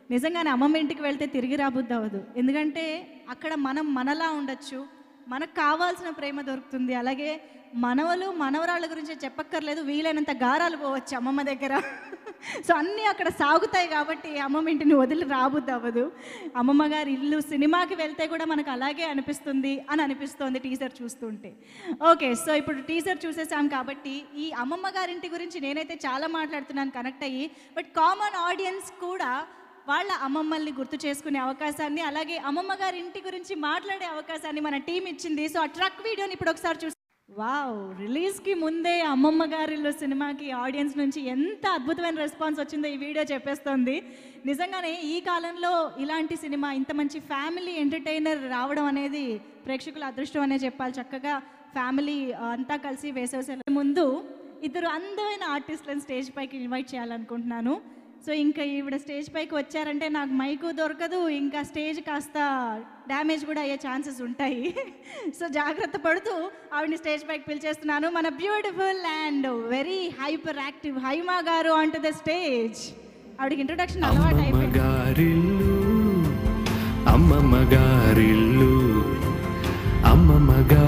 నిజంగానే అమ్మమ్మ ఇంటికి వెళ్తే తిరిగి రాబుద్ది అవ్వదు ఎందుకంటే అక్కడ మనం మనలా ఉండొచ్చు మనకు కావాల్సిన ప్రేమ దొరుకుతుంది అలాగే మనవలు మనవరాళ్ళ గురించి చెప్పక్కర్లేదు వీలైనంత గారాలు పోవచ్చు అమ్మమ్మ దగ్గర సో అన్నీ అక్కడ సాగుతాయి కాబట్టి అమ్మమ్మ ఇంటిని వదిలి రాబుద్ది అవ్వదు అమ్మమ్మ గారి ఇల్లు సినిమాకి వెళ్తే కూడా మనకు అలాగే అనిపిస్తుంది అని అనిపిస్తోంది టీజర్ చూస్తుంటే ఓకే సో ఇప్పుడు టీజర్ చూసేసాం కాబట్టి ఈ అమ్మమ్మ గారింటి గురించి నేనైతే చాలా మాట్లాడుతున్నాను కనెక్ట్ అయ్యి బట్ కామన్ ఆడియన్స్ కూడా వాళ్ళ అమ్మమ్మల్ని గుర్తు చేసుకునే అవకాశాన్ని అలాగే అమ్మమ్మ గారి ఇంటి గురించి మాట్లాడే అవకాశాన్ని మన టీం ఇచ్చింది సో ఆ ట్రక్ వీడియోని ఇప్పుడు ఒకసారి చూసి వావ్ రిలీజ్కి ముందే అమ్మమ్మ గారిలో సినిమాకి ఆడియన్స్ నుంచి ఎంత అద్భుతమైన రెస్పాన్స్ వచ్చిందో ఈ వీడియో చెప్పేస్తోంది నిజంగానే ఈ కాలంలో ఇలాంటి సినిమా ఇంత మంచి ఫ్యామిలీ ఎంటర్టైనర్ రావడం అనేది ప్రేక్షకుల అదృష్టం అనే చెప్పాలి చక్కగా ఫ్యామిలీ అంతా కలిసి వేసే ముందు ఇద్దరు అందమైన ఆర్టిస్టులను స్టేజ్ పైకి ఇన్వైట్ చేయాలనుకుంటున్నాను సో ఇంకా ఈవిడ స్టేజ్ పైకి వచ్చారంటే నాకు మైకు దొరకదు ఇంకా స్టేజ్ కాస్త డ్యామేజ్ కూడా అయ్యే ఛాన్సెస్ ఉంటాయి సో జాగ్రత్త పడుతూ ఆవిడని స్టేజ్ పైకి పిలిచేస్తున్నాను మన beautiful and very hyper active Haima గారు ఆన్ టు ద స్టేజ్ ఆవిడకి ఇంట్రొడక్షన్ అలవాటు అయిపోయింది గారిల్లు అమ్మమ్మ గారిల్లు అమ్మమ్మ గా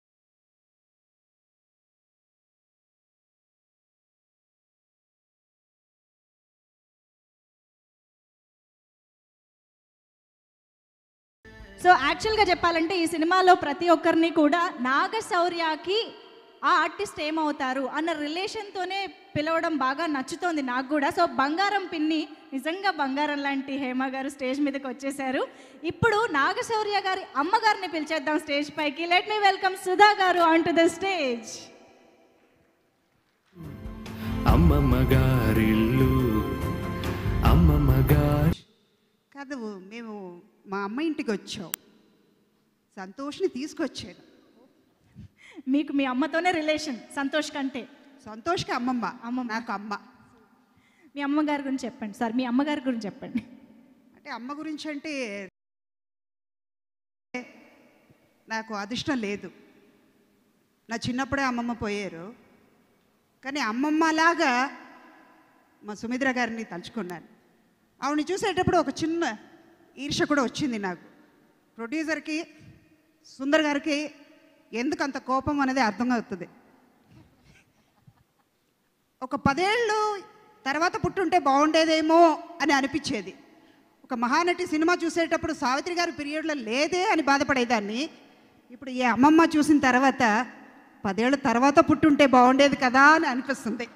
సో యాక్చువల్గా చెప్పాలంటే ఈ సినిమాలో ప్రతి ఒక్కరిని కూడా నాగశౌర్యకి ఆ ఆర్టిస్ట్ ఏమవుతారు అన్న రిలేషన్తోనే పిలవడం బాగా నచ్చుతోంది నాకు కూడా సో బంగారం పిన్ని నిజంగా బంగారం లాంటి హేమ గారు స్టేజ్ మీదకి వచ్చేసారు ఇప్పుడు నాగశౌర్య గారి అమ్మగారిని పిలిచేద్దాం స్టేజ్ పైకి లెట్ మీ వెల్కమ్ సుధా గారు ఆన్ టు ద స్టేజ్ అమ్మమ్మ గారిల్లు అమ్మమ్మ గారి కాదు మేము మా అమ్మ ఇంటికి వచ్చాం సంతోష్ని తీసుకొచ్చాను మీకు మీ అమ్మతోనే రిలేషన్ సంతోష్ కంటే సంతోష్కి అమ్మమ్మ అమ్మమ్మ. నాకు అమ్మ మీ అమ్మగారి గురించి చెప్పండి సార్ మీ అమ్మగారి గురించి చెప్పండి అంటే అమ్మ గురించి అంటే నాకు అదృష్టం లేదు నా చిన్నప్పుడే అమ్మమ్మ పోయారు కానీ అమ్మమ్మలాగా మా సుమిత్ర గారిని తలుచుకున్నాను ఆవిడని చూసేటప్పుడు ఒక చిన్న ఈర్ష కూడా వచ్చింది నాకు ప్రొడ్యూసర్కి సుందర్ గారికి ఎందుకు అంత కోపం అనేది అర్థం అవుతుంది ఒక పదేళ్ళు తర్వాత పుట్టుంటే బాగుండేదేమో అని అనిపించేది ఒక మహానటి సినిమా చూసేటప్పుడు సావిత్రి గారి పీరియడ్లో లేదే అని బాధపడేదాన్ని ఇప్పుడు ఈ అమ్మమ్మ చూసిన తర్వాత పదేళ్ళ తర్వాత పుట్టుంటే బాగుండేది కదా అని అనిపిస్తుంది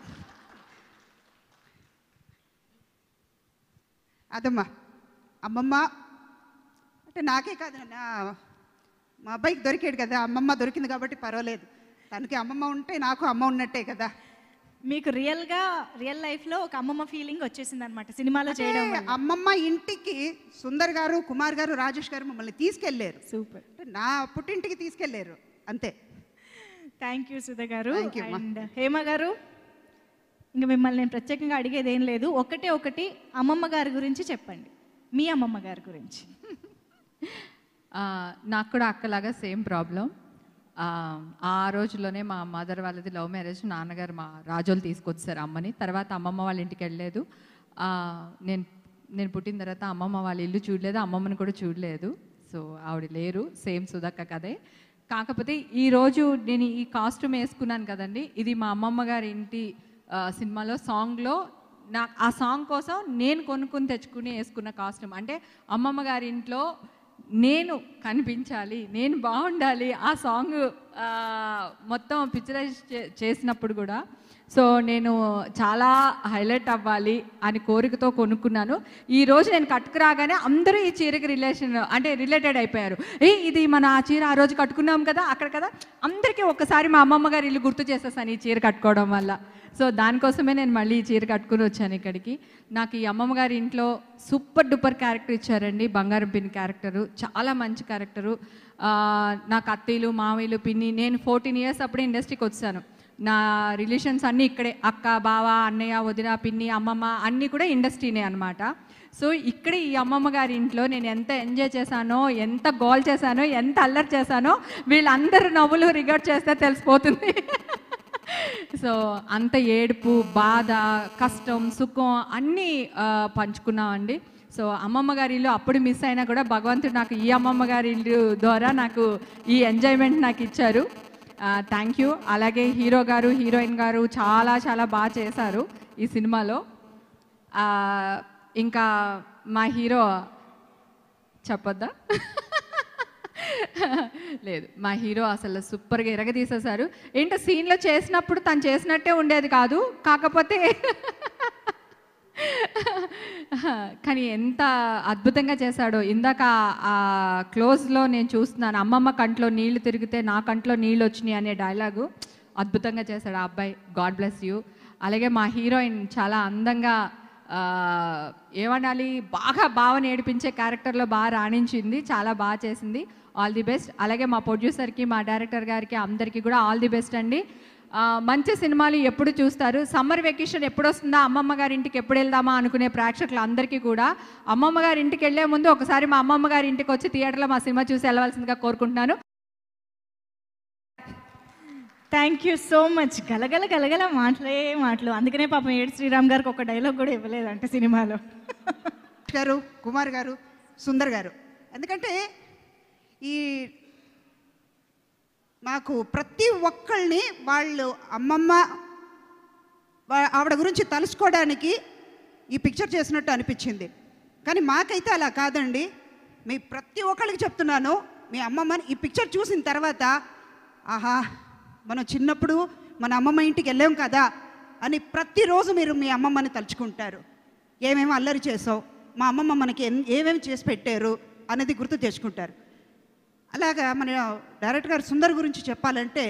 అదమ్మా అమ్మమ్మ అంటే నాకే కాదు నా మా అబ్బాయికి దొరికాడు కదా అమ్మమ్మ దొరికింది కాబట్టి పర్వాలేదు తనకి అమ్మమ్మ ఉంటే నాకు అమ్మ ఉన్నట్టే కదా మీకు రియల్గా రియల్ లైఫ్లో ఒక అమ్మమ్మ ఫీలింగ్ వచ్చేసింది అనమాట సినిమాలో చేయడం అంటే అమ్మమ్మ ఇంటికి సుందర్ గారు కుమార్ గారు రాజేష్ గారు మమ్మల్ని తీసుకెళ్లారు సూపర్ అంటే నా పుట్టింటికి తీసుకెళ్లారు అంతే థ్యాంక్ యూ సుధ గారు Thank you, అమ్మా. అండ్ హేమ గారు ఇంకా మిమ్మల్ని నేను ప్రత్యేకంగా అడిగేది ఏం లేదు ఒకటే ఒకటి అమ్మమ్మ గారి గురించి చెప్పండి మీ అమ్మమ్మ గారి గురించి ఆ, నాకు కూడా అక్కలాగా సేమ్ ప్రాబ్లం ఆ రోజుల్లోనే మా మదర్ వాళ్ళది లవ్ మ్యారేజ్ నాన్నగారు మా రాజోలు తీసుకొచ్చారు అమ్మని తర్వాత అమ్మమ్మ వాళ్ళ ఇంటికి వెళ్ళలేదు ఆ, నేను నేను పుట్టిన తర్వాత అమ్మమ్మ వాళ్ళ ఇల్లు చూడలేదు అమ్మమ్మని కూడా చూడలేదు సో ఆవిడ లేరు సేమ్ సుధక్క కదే కాకపోతే ఈరోజు నేను ఈ కాస్ట్యూమ్ వేసుకున్నాను కదండి ఇది మా అమ్మమ్మ గారి ఇంటి ఆ, సినిమాలో సాంగ్లో నా ఆ సాంగ్ కోసం నేను కొనుక్కుని తెచ్చుకుని వేసుకున్న కాస్ట్యూమ్ అంటే అమ్మమ్మ గారి ఇంట్లో నేను కనిపించాలి నేను బాగుండాలి ఆ సాంగ్ ఆ, మొత్తం పిక్చరైజ్ చేసినప్పుడు కూడా సో నేను చాలా హైలైట్ అవ్వాలి అని కోరికతో కొనుక్కున్నాను ఈ రోజు నేను కట్టుకురాగానే అందరూ ఈ చీరకి రిలేషన్ అంటే రిలేటెడ్ అయిపోయారు ఏ ఇది మన ఆ చీర ఆ రోజు కట్టుకున్నాం కదా అక్కడ కదా అందరికీ ఒక్కసారి మా అమ్మమ్మ గారి ఇల్లు గుర్తు చేసేసాను ఈ చీర కట్టుకోవడం వల్ల సో దానికోసమే నేను మళ్ళీ ఈ చీర కట్టుకుని వచ్చాను ఇక్కడికి నాకు ఈ అమ్మమ్మ గారి ఇంట్లో సూపర్ డూపర్ క్యారెక్టర్ ఇచ్చారండి బంగారం పిన్ని క్యారెక్టరు చాలా మంచి క్యారెక్టరు ఆ, నాకు అత్తయ్యలు మామయ్యలు పిన్ని నేను ఫోర్టీన్ ఇయర్స్ అప్పుడే ఇండస్ట్రీకి వచ్చాను నా రిలేషన్స్ అన్నీ ఇక్కడే అక్క బావ అన్నయ్య వదిన పిన్ని అమ్మమ్మ అన్నీ కూడా ఇండస్ట్రీనే అనమాట సో ఇక్కడ ఈ అమ్మమ్మ గారి ఇంట్లో నేను ఎంత ఎంజాయ్ చేశానో ఎంత గోల్ చేశానో ఎంత అల్లరి చేశానో వీళ్ళందరూ నవ్వులు రిగార్డ్ చేస్తే తెలిసిపోతుంది సో అంత ఏడుపు బాధ కష్టం సుఖం అన్నీ ఆ, పంచుకున్నామండి సో అమ్మమ్మ గారి ఇల్లు అప్పుడు మిస్ అయినా కూడా భగవంతుడు నాకు ఈ అమ్మమ్మ గారి ఇల్లు ద్వారా నాకు ఈ ఎంజాయ్మెంట్ నాకు ఇచ్చారు థ్యాంక్ యూ అలాగే హీరో గారు హీరోయిన్ గారు చాలా చాలా బాగా చేశారు ఈ సినిమాలో ఆ, ఇంకా మా హీరో చెప్పొద్దా లేదు మా హీరో అసలు సూపర్గా ఎరగదీసేశారు ఏంటో సీన్లో చేసినప్పుడు తను చేసినట్టే ఉండేది కాదు కాకపోతే కానీ ఎంత అద్భుతంగా చేశాడో ఇందాక ఆ క్లోజ్లో నేను చూస్తున్నాను అమ్మమ్మ కంట్లో నీళ్లు తిరిగితే నా కంట్లో నీళ్ళు వచ్చినాయి అనే డైలాగు అద్భుతంగా చేశాడు ఆ అబ్బాయి గాడ్ బ్లెస్ యూ అలాగే మా హీరోయిన్ చాలా అందంగా ఆ, ఏమనాలి బాగా బాగా నేర్పించే క్యారెక్టర్లో బాగా రాణించింది చాలా బాగా చేసింది ఆల్ ది బెస్ట్ అలాగే మా ప్రొడ్యూసర్కి మా డైరెక్టర్ గారికి అందరికీ కూడా ఆల్ ది బెస్ట్ అండి ఆ, మంచి సినిమాలు ఎప్పుడు చూస్తారు సమ్మర్ వెకేషన్ ఎప్పుడు వస్తుందా అమ్మమ్మ గారి ఇంటికి ఎప్పుడు వెళ్దామా అనుకునే ప్రేక్షకులు అందరికీ కూడా అమ్మమ్మ గారి ఇంటికి వెళ్లే ముందు ఒకసారి మా అమ్మమ్మ గారి ఇంటికి వచ్చి థియేటర్లో మా సినిమా చూసి వెళ్ళవలసిందిగా కోరుకుంటున్నాను థ్యాంక్ యూ సో మచ్ గలగల గలగల మాటలే మాటలు అందుకనే పాపం ఏడు శ్రీరామ్ గారికి ఒక డైలాగ్ కూడా ఇవ్వలేదంట సినిమాలో గారు కుమార్ గారు సుందర్ గారు ఎందుకంటే ఈ మాకు ప్రతి ఒక్కళ్ళని వాళ్ళు అమ్మమ్మ వా- ఆవిడ గురించి తలుసుకోవడానికి ఈ పిక్చర్ చేసినట్టు అనిపించింది కానీ మాకైతే అలా కాదండి మీ ప్రతి ఒక్కళ్ళకి చెప్తున్నాను మీ అమ్మమ్మని ఈ పిక్చర్ చూసిన తర్వాత ఆహా మనం చిన్నప్పుడు మన అమ్మమ్మ ఇంటికి వెళ్ళాం కదా అని ప్రతిరోజు మీరు మీ అమ్మమ్మని తలుచుకుంటారు ఏమేమి అల్లరి చేసావు మా అమ్మమ్మ మనకి ఎన్- ఏమేమి చేసి పెట్టారు అనేది గుర్తు తెచ్చుకుంటారు అలాగా మన డైరెక్టర్ గారు సుందర్ గురించి చెప్పాలంటే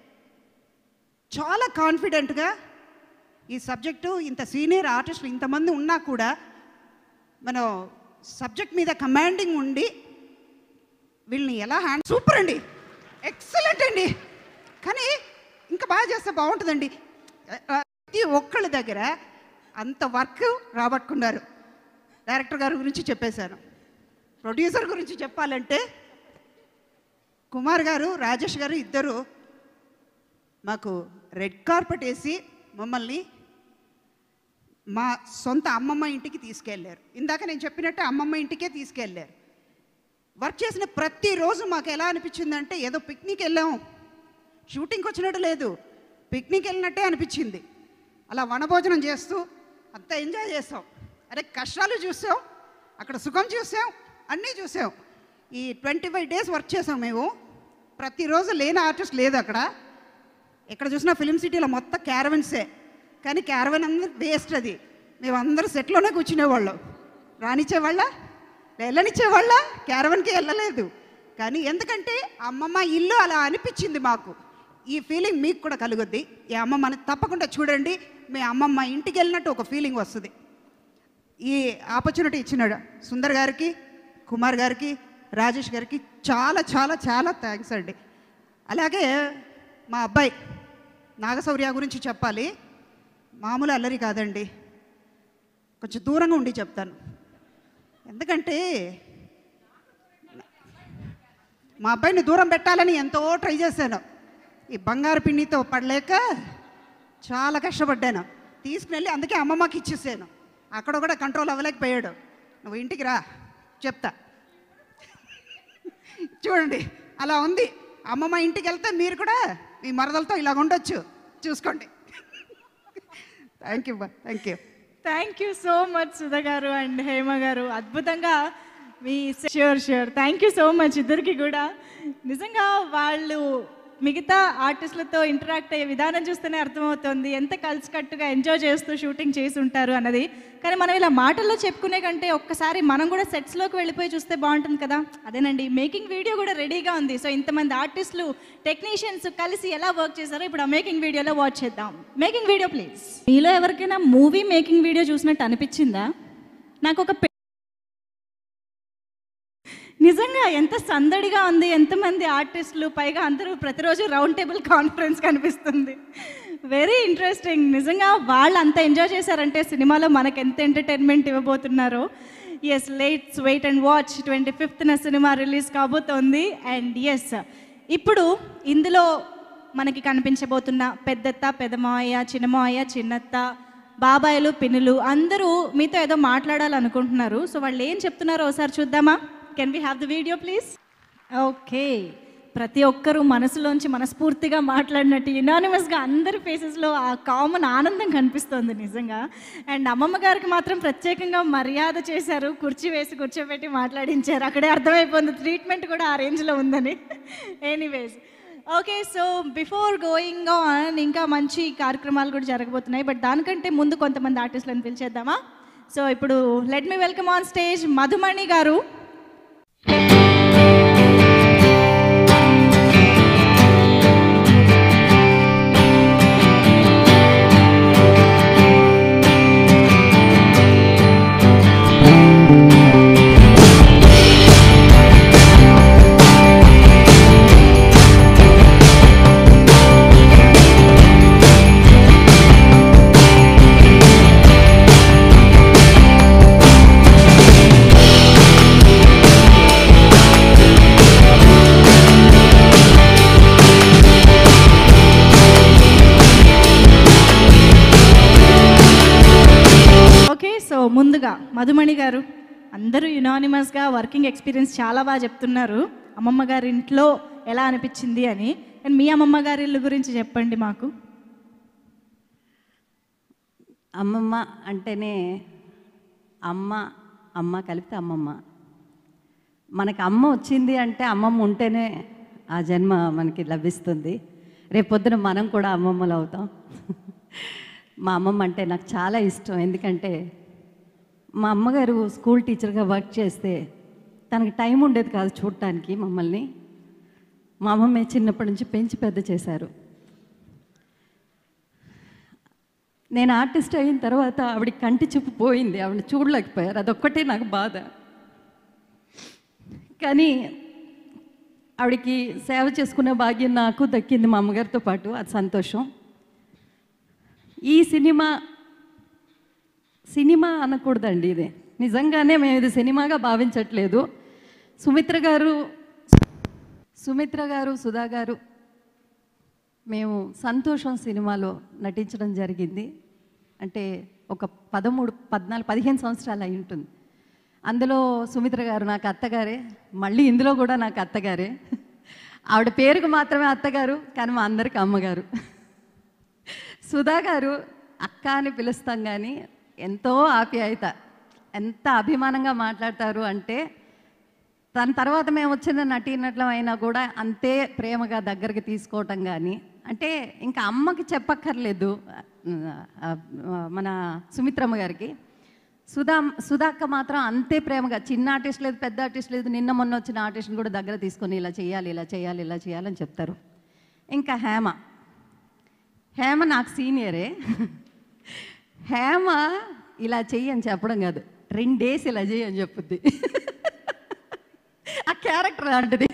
చాలా కాన్ఫిడెంట్గా ఈ సబ్జెక్టు ఇంత సీనియర్ ఆర్టిస్టులు ఇంతమంది ఉన్నా కూడా మనం సబ్జెక్ట్ మీద కమాండింగ్ ఉండి వీళ్ళని ఎలా హ్యాండ్ సూపర్ అండి ఎక్సలెంట్ అండి కానీ ఇంకా బాగా చేస్తే బాగుంటుందండి ప్రతి ఒక్కళ్ళ దగ్గర అంత వర్క్ రాబట్టుకున్నారు డైరెక్టర్ గారి గురించి చెప్పేశాను ప్రొడ్యూసర్ గురించి చెప్పాలంటే కుమార్ గారు రాజేష్ గారు ఇద్దరు మాకు రెడ్ కార్పెట్ వేసి మమ్మల్ని మా సొంత అమ్మమ్మ ఇంటికి తీసుకెళ్ళారు ఇందాక నేను చెప్పినట్టు అమ్మమ్మ ఇంటికే తీసుకెళ్ళారు వర్క్ చేసిన ప్రతిరోజు మాకు ఎలా అనిపించిందంటే ఏదో పిక్నిక్ వెళ్ళాం షూటింగ్కి వచ్చినట్టు లేదు పిక్నిక్ వెళ్ళినట్టే అనిపించింది అలా వనభోజనం చేస్తూ అంతా ఎంజాయ్ చేసాం అరే కష్టాలు చూసాం అక్కడ సుఖం చూసాం అన్నీ చూసాం ఈ ట్వంటీ ఫైవ్ డేస్ వర్క్ చేసాం మేము ప్రతిరోజు లేని ఆర్టిస్ట్ లేదు అక్కడ ఎక్కడ చూసినా ఫిలిం సిటీలో మొత్తం క్యారవెన్సే కానీ క్యారవెన్ అందరూ వేస్ట్ అది మేము అందరూ సెట్లోనే కూర్చునేవాళ్ళం రానిచ్చేవాళ్ళ వెళ్ళనిచ్చేవాళ్ళ క్యారవెన్కి వెళ్ళలేదు కానీ ఎందుకంటే అమ్మమ్మ ఇల్లు అలా అనిపించింది మాకు ఈ ఫీలింగ్ మీకు కూడా కలుగుద్ది ఈ అమ్మమ్మని తప్పకుండా చూడండి మీ అమ్మమ్మ ఇంటికి వెళ్ళినట్టు ఒక ఫీలింగ్ వస్తుంది ఈ ఆపర్చునిటీ ఇచ్చినాడు సుందర్ గారికి కుమార్ గారికి రాజేష్ గారికి చాలా చాలా చాలా థ్యాంక్స్ అండి అలాగే మా అబ్బాయి నాగశౌర్య గురించి చెప్పాలి మామూలు అల్లరి కాదండి కొంచెం దూరంగా ఉండి చెప్తాను ఎందుకంటే మా అబ్బాయిని దూరం పెట్టాలని ఎంతో ట్రై చేశాను ఈ బంగారు పిండితో పడలేక చాలా కష్టపడ్డాను తీసుకుని అందుకే అమ్మమ్మకి ఇచ్చేసాను అక్కడ కూడా కంట్రోల్ అవ్వలేకపోయాడు నువ్వు ఇంటికి రా చెప్తా చూడండి అలా ఉంది అమ్మమ్మ ఇంటికి వెళ్తే మీరు కూడా మీ మరదలతో ఇలా ఉండొచ్చు చూసుకోండి thank you thank you thank you so much Sudha గారు అండ్ హేమ గారు అద్భుతంగా మీ sure sure thank you so much ఇద్దరికి కూడా నిజంగా వాళ్ళు మిగతా ఆర్టిస్టులతో ఇంటరాక్ట్ అయ్యే విధానం చూస్తేనే అర్థమవుతుంది ఎంత కలిసికట్టుగా ఎంజాయ్ చేస్తూ షూటింగ్ చేసి ఉంటారు అన్నది కానీ మనం ఇలా మాటల్లో చెప్పుకునే కంటే ఒక్కసారి మనం కూడా సెట్స్లోకి వెళ్ళిపోయి చూస్తే బాగుంటుంది కదా అదేనండి మేకింగ్ వీడియో కూడా రెడీగా ఉంది సో ఇంతమంది ఆర్టిస్టులు టెక్నీషియన్స్ కలిసి ఎలా వర్క్ చేశారో ఇప్పుడు ఆ మేకింగ్ వీడియోలో వాచ్ చేద్దాం మేకింగ్ వీడియో ప్లీజ్ మీలో ఎవరికైనా మూవీ మేకింగ్ వీడియో చూసినట్టు అనిపించిందా నాకు ఒక పె- నిజంగా ఎంత సందడిగా ఉంది ఎంతమంది ఆర్టిస్టులు పైగా అందరూ ప్రతిరోజు రౌండ్ టేబుల్ కాన్ఫరెన్స్ కనిపిస్తుంది వెరీ ఇంట్రెస్టింగ్ నిజంగా వాళ్ళు అంత ఎంజాయ్ చేశారంటే సినిమాలో మనకు ఎంత ఎంటర్టైన్మెంట్ ఇవ్వబోతున్నారో yes let's wait and watch twenty ఫిఫ్త్న సినిమా రిలీజ్ కాబోతోంది అండ్ ఎస్ ఇప్పుడు ఇందులో మనకి కనిపించబోతున్న పెద్దత్త పెదమాయ చిన్నమాయ చిన్నత్త బాబాయిలు పిన్నులు అందరూ మీతో ఏదో మాట్లాడాలనుకుంటున్నారు సో వాళ్ళు ఏం చెప్తున్నారో ఒకసారి చూద్దామా can we have the video please okay ప్రతి ఒక్కరూ మనసులోంచి మనస్ఫూర్తిగా మాట్లాడినట్టు యునానిమస్గా అందరి ఫేసెస్లో ఆ కామన్ ఆనందం కనిపిస్తుంది నిజంగా అండ్ అమ్మమ్మ గారికి మాత్రం ప్రత్యేకంగా మర్యాద చేశారు కుర్చీ వేసి కూర్చోబెట్టి మాట్లాడించారు అక్కడే అర్థమైపోయింది ట్రీట్మెంట్ కూడా ఆ రేంజ్లో ఉందని anyways okay so before going on ఇంకా మంచి కార్యక్రమాలు కూడా జరగబోతున్నాయి బట్ దానికంటే ముందు కొంతమంది ఆర్టిస్టులను పిలిచేద్దామా సో ఇప్పుడు let me welcome on stage Madhumani గారు ఓకే సో ముందుగా మధుమణి గారు అందరూ యునానిమస్గా వర్కింగ్ ఎక్స్పీరియన్స్ చాలా బాగా చెప్తున్నారు అమ్మమ్మ గారి ఇంట్లో ఎలా అనిపించింది అని అండ్ మీ అమ్మమ్మ గారి ఇల్లు గురించి చెప్పండి మాకు అమ్మమ్మ అంటేనే అమ్మ అమ్మ కలిపితే అమ్మమ్మ మనకి అమ్మ వచ్చింది అంటే అమ్మమ్మ ఉంటేనే ఆ జన్మ మనకి లభిస్తుంది రేపొద్దున మనం కూడా అమ్మమ్మలు అవుతాం మా అమ్మమ్మ అంటే నాకు చాలా ఇష్టం ఎందుకంటే మా అమ్మగారు స్కూల్ టీచర్గా వర్క్ చేస్తే తనకి టైం ఉండేది కాదు చూడటానికి మమ్మల్ని మా అమ్మమ్మే చిన్నప్పటి నుంచి పెంచి పెద్ద చేశారు నేను ఆర్టిస్ట్ అయిన తర్వాత ఆవిడ కంటి చూపు పోయింది ఆవిడ చూడలేకపోయారు అదొక్కటే నాకు బాధ కానీ ఆవిడకి సేవ చేసుకునే భాగ్యం నాకు దక్కింది మా అమ్మగారితో పాటు అది సంతోషం ఈ సినిమా సినిమా అనకూడదండి ఇది నిజంగానే మేము ఇది సినిమాగా భావించట్లేదు సుమిత్ర గారు సుమిత్ర గారు సుధా గారు మేము సంతోషం సినిమాలో నటించడం జరిగింది అంటే ఒక పదమూడు పద్నాలుగు పదిహేను సంవత్సరాలు అయి ఉంటుంది అందులో సుమిత్ర గారు నాకు అత్తగారే మళ్ళీ ఇందులో కూడా నాకు అత్తగారే ఆవిడ పేరుకు మాత్రమే అత్తగారు కానీ మా అందరికి అమ్మగారు సుధా గారు అక్క అని పిలుస్తాం కానీ ఎంతో ఆప్యాయత ఎంత అభిమానంగా మాట్లాడతారు అంటే తన తర్వాత మేము వచ్చిన నటీనట్లం అయినా కూడా అంతే ప్రేమగా దగ్గరికి తీసుకోవటం కానీ అంటే ఇంకా అమ్మకి చెప్పక్కర్లేదు ఆ, మన సుమిత్రమ్మ గారికి సుధా సుధాక్క మాత్రం అంతే ప్రేమగా చిన్న ఆర్టిస్ట్ లేదు పెద్ద ఆర్టిస్ట్ లేదు నిన్న మొన్న వచ్చిన ఆర్టిస్ట్ని కూడా దగ్గర తీసుకొని ఇలా చేయాలి ఇలా చేయాలి ఇలా చేయాలని చెప్తారు ఇంకా హేమ హేమ నాకు సీనియరే హేమ ఇలా చెయ్యి అని చెప్పడం కాదు రెండేసి ఇలా చెయ్యి అని చెప్పుద్ది ఆ క్యారెక్టర్ లాంటిది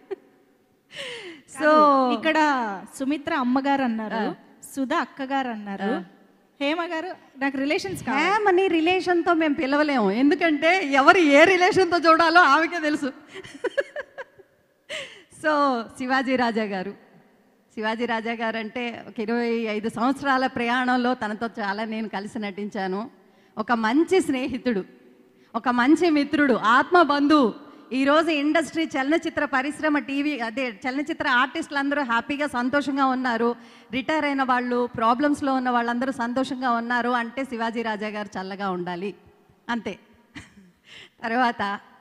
సో ఇక్కడ సుమిత్ర అమ్మగారు అన్నారు సుధా అక్కగారు అన్నారు హేమ గారు నాకు రిలేషన్స్ హేమని రిలేషన్తో మేము పిలవలేము ఎందుకంటే ఎవరు ఏ రిలేషన్తో చూడాలో ఆమెకే తెలుసు సో శివాజీ రాజా గారు శివాజీ రాజా గారు అంటే ఒక ఇరవై ఐదు సంవత్సరాల ప్రయాణంలో తనతో చాలా నేను కలిసి నటించాను ఒక మంచి స్నేహితుడు ఒక మంచి మిత్రుడు ఆత్మ బంధువు ఈరోజు ఇండస్ట్రీ చలనచిత్ర పరిశ్రమ టీవీ అదే చలనచిత్ర ఆర్టిస్టులు అందరూ హ్యాపీగా సంతోషంగా ఉన్నారు రిటైర్ అయిన వాళ్ళు ప్రాబ్లమ్స్లో ఉన్న వాళ్ళందరూ సంతోషంగా ఉన్నారు అంటే శివాజీ రాజా గారు చల్లగా ఉండాలి అంతే తర్వాత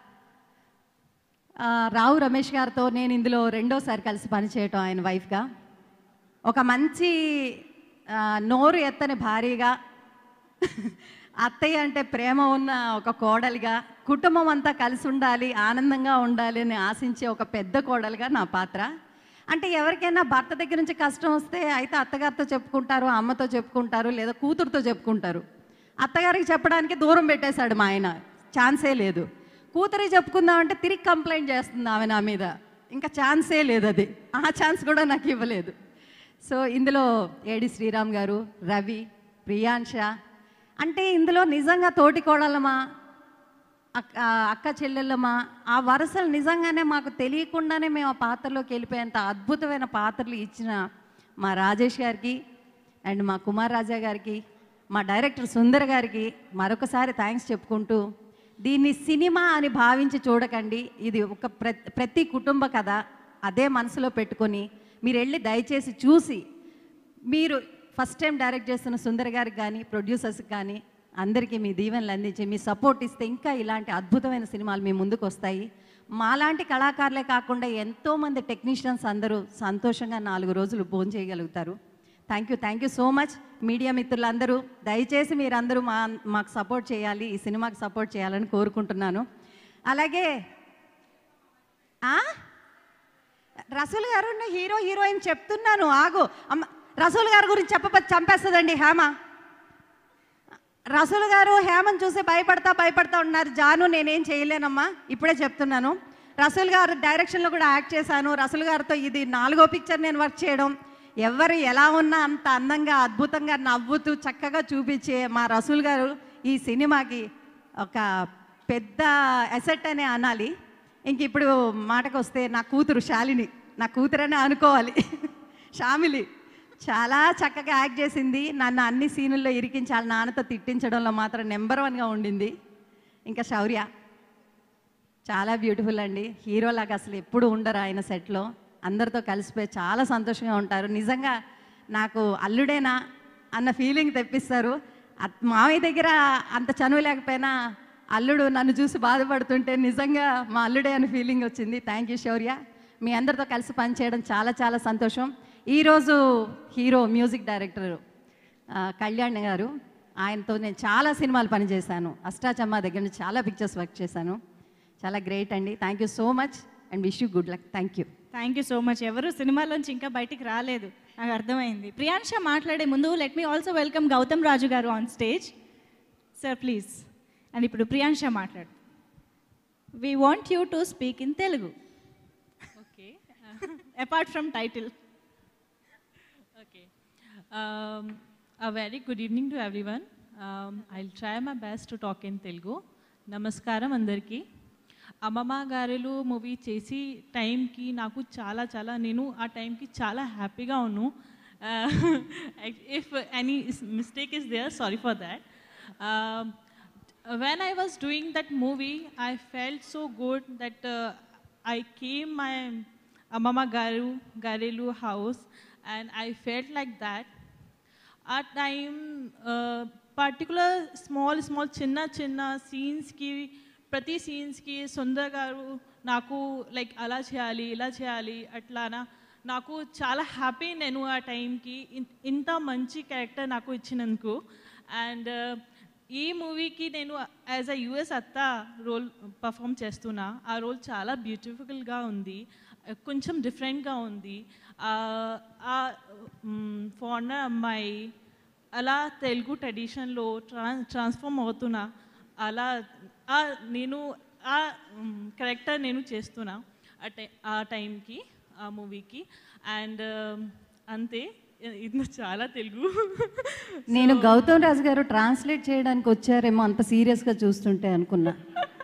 ఆ, రావు రమేష్ గారితో నేను ఇందులో రెండోసారి కలిసి పనిచేయటం ఆయన వైఫ్గా ఒక మంచి ఆ, నోరు ఎత్తని భారీగా అత్తయ్య అంటే ప్రేమ ఉన్న ఒక కోడలిగా కుటుంబం అంతా కలిసి ఉండాలి ఆనందంగా ఉండాలి అని ఆశించే ఒక పెద్ద కోడలుగా నా పాత్ర అంటే ఎవరికైనా భర్త దగ్గర నుంచి కష్టం వస్తే అయితే అత్తగారితో చెప్పుకుంటారు అమ్మతో చెప్పుకుంటారు లేదా కూతురుతో చెప్పుకుంటారు అత్తగారికి చెప్పడానికి దూరం పెట్టేశాడు మా ఆయన ఛాన్సే లేదు కూతురికి చెప్పుకుందామంటే తిరిగి కంప్లైంట్ చేస్తుంది ఆమె నా మీద ఇంకా ఛాన్సే లేదు అది ఆ ఛాన్స్ కూడా నాకు ఇవ్వలేదు సో ఇందులో ఏడి శ్రీరామ్ గారు రవి ప్రియాంష అంటే ఇందులో నిజంగా తోటి కోడలమా అక్క అక్క చెల్లెళ్ళమా ఆ వరుసలు నిజంగానే మాకు తెలియకుండానే మేము ఆ పాత్రలోకి వెళ్ళిపోయేంత అద్భుతమైన పాత్రలు ఇచ్చిన మా రాజేష్ గారికి అండ్ మా కుమార్ రాజా గారికి మా డైరెక్టర్ సుందర్ గారికి మరొకసారి థ్యాంక్స్ చెప్పుకుంటూ దీన్ని సినిమా అని భావించి చూడకండి ఇది ఒక ప్ర- ప్రతి కుటుంబ కథ అదే మనసులో పెట్టుకొని మీరు వెళ్ళి దయచేసి చూసి మీరు ఫస్ట్ టైం డైరెక్ట్ చేస్తున్న సుందర్ గారికి కానీ ప్రొడ్యూసర్స్కి కానీ అందరికీ మీ దీవెనలు అందించి మీ సపోర్ట్ ఇస్తే ఇంకా ఇలాంటి అద్భుతమైన సినిమాలు మీ ముందుకు వస్తాయి మాలాంటి కళాకారులే కాకుండా ఎంతోమంది టెక్నీషియన్స్ అందరూ సంతోషంగా నాలుగు రోజులు భోజనం చేయగలుగుతారు thank you thank you so much media మిత్రులందరూ దయచేసి మీరందరూ మా మాకు సపోర్ట్ చేయాలి ఈ సినిమాకి సపోర్ట్ చేయాలని కోరుకుంటున్నాను అలాగే ఆ? రసూల్ గారు ఉన్న హీరో హీరోయిన్ చెప్తున్నాను ఆగు అమ్మ రసూల్ గారి గురించి చెప్ప చంపేస్తుందండి హేమ రసూల్ గారు హేమను చూసి భయపడతా భయపడతా ఉన్నారు జాను నేనేం చేయలేనమ్మా ఇప్పుడే చెప్తున్నాను రసూల్ గారు డైరెక్షన్లో కూడా యాక్ట్ చేశాను రసూల్ గారితో ఇది నాలుగో పిక్చర్ నేను వర్క్ చేయడం ఎవరు ఎలా ఉన్నా అంత అందంగా అద్భుతంగా నవ్వుతూ చక్కగా చూపించే మా రసూల్ గారు ఈ సినిమాకి ఒక పెద్ద ఎసెట్ అనే అనాలి ఇంక ఇప్పుడు మాటకు వస్తే నా కూతురు శాలిని నా కూతురనే అనుకోవాలి షామిలి చాలా చక్కగా యాక్ట్ చేసింది నన్ను అన్ని సీనుల్లో ఇరికించాలి నాన్నతో తిట్టించడంలో మాత్రం నెంబర్ వన్గా ఉండింది ఇంకా శౌర్య చాలా బ్యూటిఫుల్ అండి హీరోలాగా అసలు ఎప్పుడు ఉండరు ఆయన సెట్లో అందరితో కలిసిపోయి చాలా సంతోషంగా ఉంటారు నిజంగా నాకు అల్లుడేనా అన్న ఫీలింగ్ తెప్పిస్తారు అత్- మామయ్య దగ్గర అంత చనువు లేకపోయినా అల్లుడు నన్ను చూసి బాధపడుతుంటే నిజంగా మా అల్లుడే అనే ఫీలింగ్ వచ్చింది థ్యాంక్ యూ శౌర్య మీ అందరితో కలిసి పనిచేయడం చాలా చాలా సంతోషం ఈరోజు హీరో మ్యూజిక్ డైరెక్టర్ ఆ, కళ్యాణ్ గారు ఆయనతో నేను చాలా సినిమాలు పనిచేశాను అష్టాచమ్మ దగ్గర నుంచి చాలా పిక్చర్స్ వర్క్ చేశాను చాలా గ్రేట్ అండి thank you so much and wish you good luck thank you thank you so much ఎవరు సినిమాలోంచి ఇంకా బయటికి రాలేదు నాకు అర్థమైంది ప్రియాంష మాట్లాడే ముందు let me also welcome Gautam Raju గారు on stage sir please and ఇప్పుడు ప్రియాంష మాట్లాడు we want you to speak in Telugu Okay. Apart from title okay. Um, a very good evening to everyone. Um, I'll try my best to talk in Telugu. నమస్కారం అందరికీ అమ్మమ్మ గారెలు movie చేసి టైంకి నాకు చాలా చాలా నేను ఆ టైంకి చాలా హ్యాపీగా ఉన్నాను if any mistake is there sorry for that when I was doing that movie, I felt so good that uh, I came my Amama Garu Garelu house, and I felt like that. At time, uh, particular small small చిన్న చిన్న సీన్స్కి ప్రతి సీన్స్కి సుందర్ గారు నాకు like అలా చేయాలి ఇలా చేయాలి అట్లానా నాకు చాలా హ్యాపీ నేను ఆ టైంకి ఇంత మంచి క్యారెక్టర్ నాకు ఇచ్చినందుకు అండ్ ఈ మూవీకి నేను యాజ్ అ యుఎస్ అత్త రోల్ పర్ఫామ్ చేస్తున్నా ఆ రోల్ చాలా బ్యూటిఫుల్గా ఉంది కొంచెం డిఫరెంట్గా ఉంది ఫారినర్ అమ్మాయి అలా తెలుగు ట్రెడిషన్లో ట్రాన్ ట్రాన్స్ఫార్మ్ అవుతున్నా అలా ఆ నేను ఆ కరెక్టర్ నేను చేస్తున్నా ఆ టై ఆ టైంకి ఆ మూవీకి అండ్ అంతే ఇది చాలా తెలుగు నేను గౌతమ్ రాజు గారు ట్రాన్స్లేట్ చేయడానికి వచ్చారేమో అంత సీరియస్గా చూస్తుంటే అనుకున్నా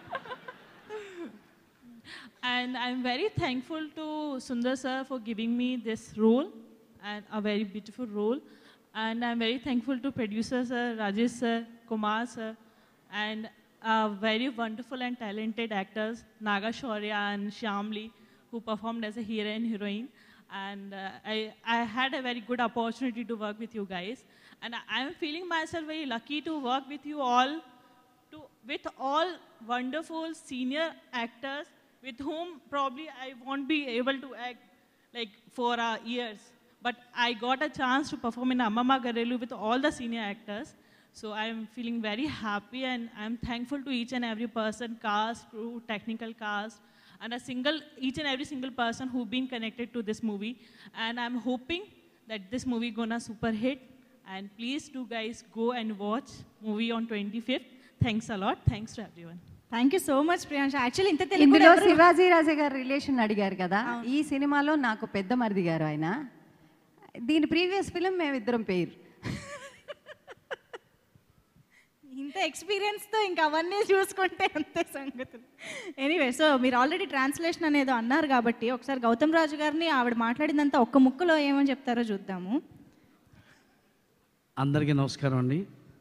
And I'm very thankful to Sundar sir for giving me this role and a very beautiful role. And I'm very thankful to producer sir, Rajesh sir, Kumar sir, and uh, very wonderful and talented actors, Naga Shaurya and Shyamli, who performed as a hero and heroine. And uh, I, I had a very good opportunity to work with you guys. And I- I'm feeling myself very lucky to work with you all to, with all wonderful senior actors with whom probably I won't be able to act like for uh, years. But I got a chance to perform in Amama Garelu with all the senior actors. So I'm feeling very happy and I'm thankful to each and every person, cast, crew, technical cast, and a single, each and every single person who been connected to this movie. And I'm hoping that this movie gonna super hit. And please do guys go and watch movie on 25th. Thanks a lot. Thanks to everyone. Thank you so much Priyansha actually ఇంత తెలుగు ఇందులో కూడా ఎవరు- శివాజీ రాజే గారి relation అడిగారు కదా ఈ సినిమాలో నాకు పెద్ద మరిది గారు ఆయన దీని ప్రీవియస్ ఫిలిం మేమిద్దరం పేరు ఇంత ఎక్స్పీరియన్స్తో ఇంకా అవన్నీ చూసుకుంటే అంతే సంగతులు ఎనీవే సో మీరు ఆల్రెడీ ట్రాన్స్లేషన్ అనేది అన్నారు కాబట్టి ఒకసారి గౌతమ్ రాజు గారిని ఆవిడ మాట్లాడిందంతా ఒక్క ముక్కలో ఏమని చెప్తారో చూద్దాము అందరికీ నమస్కారం అండి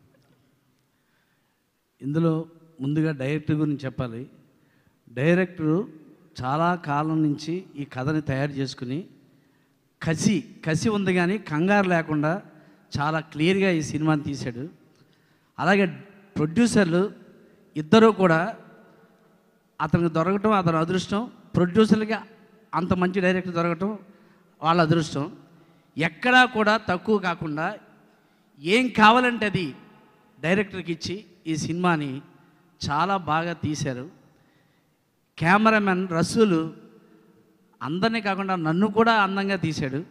ఇందులో ముందుగా డైరెక్టర్ గురించి చెప్పాలి డైరెక్టరు చాలా కాలం నుంచి ఈ కథని తయారు చేసుకుని కసి కసి ఉంది కానీ కంగారు లేకుండా చాలా క్లియర్గా ఈ సినిమాని తీశాడు అలాగే ప్రొడ్యూసర్లు ఇద్దరూ కూడా అతనికి దొరకటం అతని అదృష్టం ప్రొడ్యూసర్లకి అంత మంచి డైరెక్టర్ దొరకటం వాళ్ళ అదృష్టం ఎక్కడా కూడా తక్కువ కాకుండా ఏం కావాలంటే అది డైరెక్టర్కి ఇచ్చి ఈ సినిమాని చాలా బాగా తీశారు కెమెరామెన్ రసూలు అందరినీ కాకుండా నన్ను కూడా అందంగా తీశాడు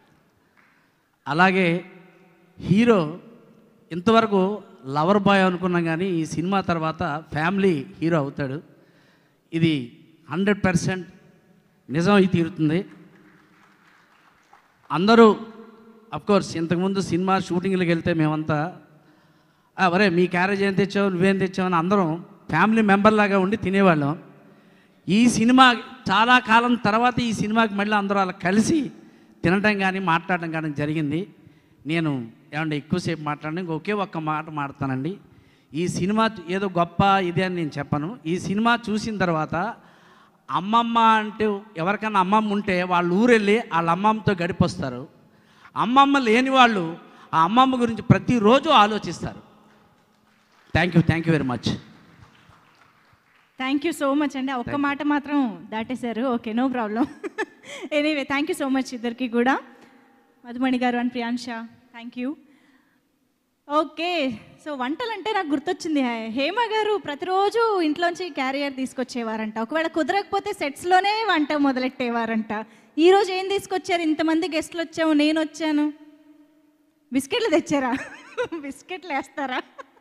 అలాగే హీరో ఇంతవరకు లవర్ బాయ్ అనుకున్నాం కానీ ఈ సినిమా తర్వాత ఫ్యామిలీ హీరో అవుతాడు ఇది హండ్రెడ్ పర్సెంట్ నిజం అయి తీరుతుంది అందరూ కోర్స్ ఇంతకుముందు సినిమా షూటింగ్లకు వెళ్తే మేమంతా "ఆ, ఒరే మీ క్యారేజ్ ఏం తెచ్చావు నువ్వేం తెచ్చావు అని అందరం ఫ్యామిలీ మెంబర్ లాగా ఉండి తినేవాళ్ళం ఈ సినిమా చాలా కాలం తర్వాత ఈ సినిమాకి మళ్ళీ అందరూ అలా కలిసి తినడం కానీ మాట్లాడడం కానీ జరిగింది నేను ఏమంటే ఎక్కువసేపు మాట్లాడడానికి ఒకే ఒక్క మాట మాడతానండి ఈ సినిమా ఏదో గొప్ప ఇది అని నేను చెప్పను ఈ సినిమా చూసిన తర్వాత అమ్మమ్మ అంటే ఎవరికైనా అమ్మమ్మ ఉంటే వాళ్ళ ఊరెళ్ళి వాళ్ళ అమ్మమ్మతో గడిపొస్తారు అమ్మమ్మ లేని వాళ్ళు ఆ అమ్మమ్మ గురించి ప్రతిరోజు ఆలోచిస్తారు thank you thank you very much thank you so much అండి ఆ ఒక్క మాట మాత్రం దాటేశారు okay no problem anyway thank you so much ఇద్దరికి కూడా మధుమణి గారు and Priyansha thank you okay so వంటలు అంటే నాకు గుర్తొచ్చింది హే- హేమ గారు ప్రతిరోజు ఇంట్లోంచి క్యారియర్ తీసుకొచ్చేవారంట ఒకవేళ కుదరకపోతే సెట్స్లోనే వంట మొదలెట్టేవారంట ఈరోజు ఏం తీసుకొచ్చారు ఇంతమంది గెస్ట్లు వచ్చాము నేను వచ్చాను బిస్కెట్లు తెచ్చారా బిస్కెట్లు వేస్తారా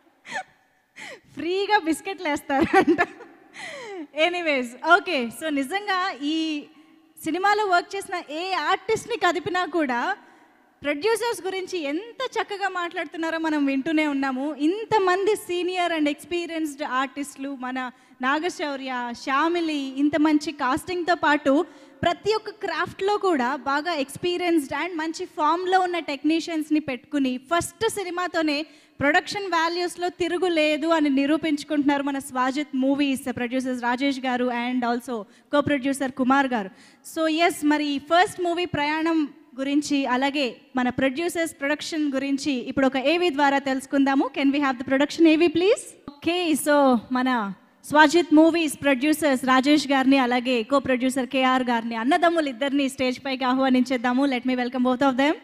ఫ్రీగా బిస్కెట్లు వేస్తారంట ఎనీవేస్ ఓకే సో నిజంగా ఈ సినిమాలో వర్క్ చేసిన ఏ ఆర్టిస్ట్ని కదిపినా కూడా ప్రొడ్యూసర్స్ గురించి ఎంత చక్కగా మాట్లాడుతున్నారో మనం వింటూనే ఉన్నాము ఇంతమంది సీనియర్ అండ్ ఎక్స్పీరియన్స్డ్ ఆర్టిస్టులు మన నాగశౌర్య శ్యామిలి ఇంత మంచి కాస్టింగ్తో పాటు ప్రతి ఒక్క క్రాఫ్ట్లో కూడా బాగా ఎక్స్పీరియన్స్డ్ అండ్ మంచి ఫామ్లో ఉన్న టెక్నీషియన్స్ని పెట్టుకుని ఫస్ట్ సినిమాతోనే ప్రొడక్షన్ వాల్యూస్లో తిరుగులేదు అని నిరూపించుకుంటున్నారు మన స్వాజిత్ మూవీస్ ప్రొడ్యూసర్స్ రాజేష్ గారు and also co producer Kumar గారు సో ఎస్ మరి ఫస్ట్ మూవీ ప్రయాణం గురించి అలాగే మన ప్రొడ్యూసర్స్ ప్రొడక్షన్ గురించి ఇప్పుడు ఒక ఏవి ద్వారా తెలుసుకుందాము can we have the production AV please okay so మన స్వాజిత్ మూవీస్ ప్రొడ్యూసర్స్ రాజేష్ గారిని అలాగే కో ప్రొడ్యూసర్ కేఆర్ గారిని అన్నదమ్ములు ఇద్దరిని స్టేజ్ పైకి ఆహ్వానించేద్దాము let me welcome both of them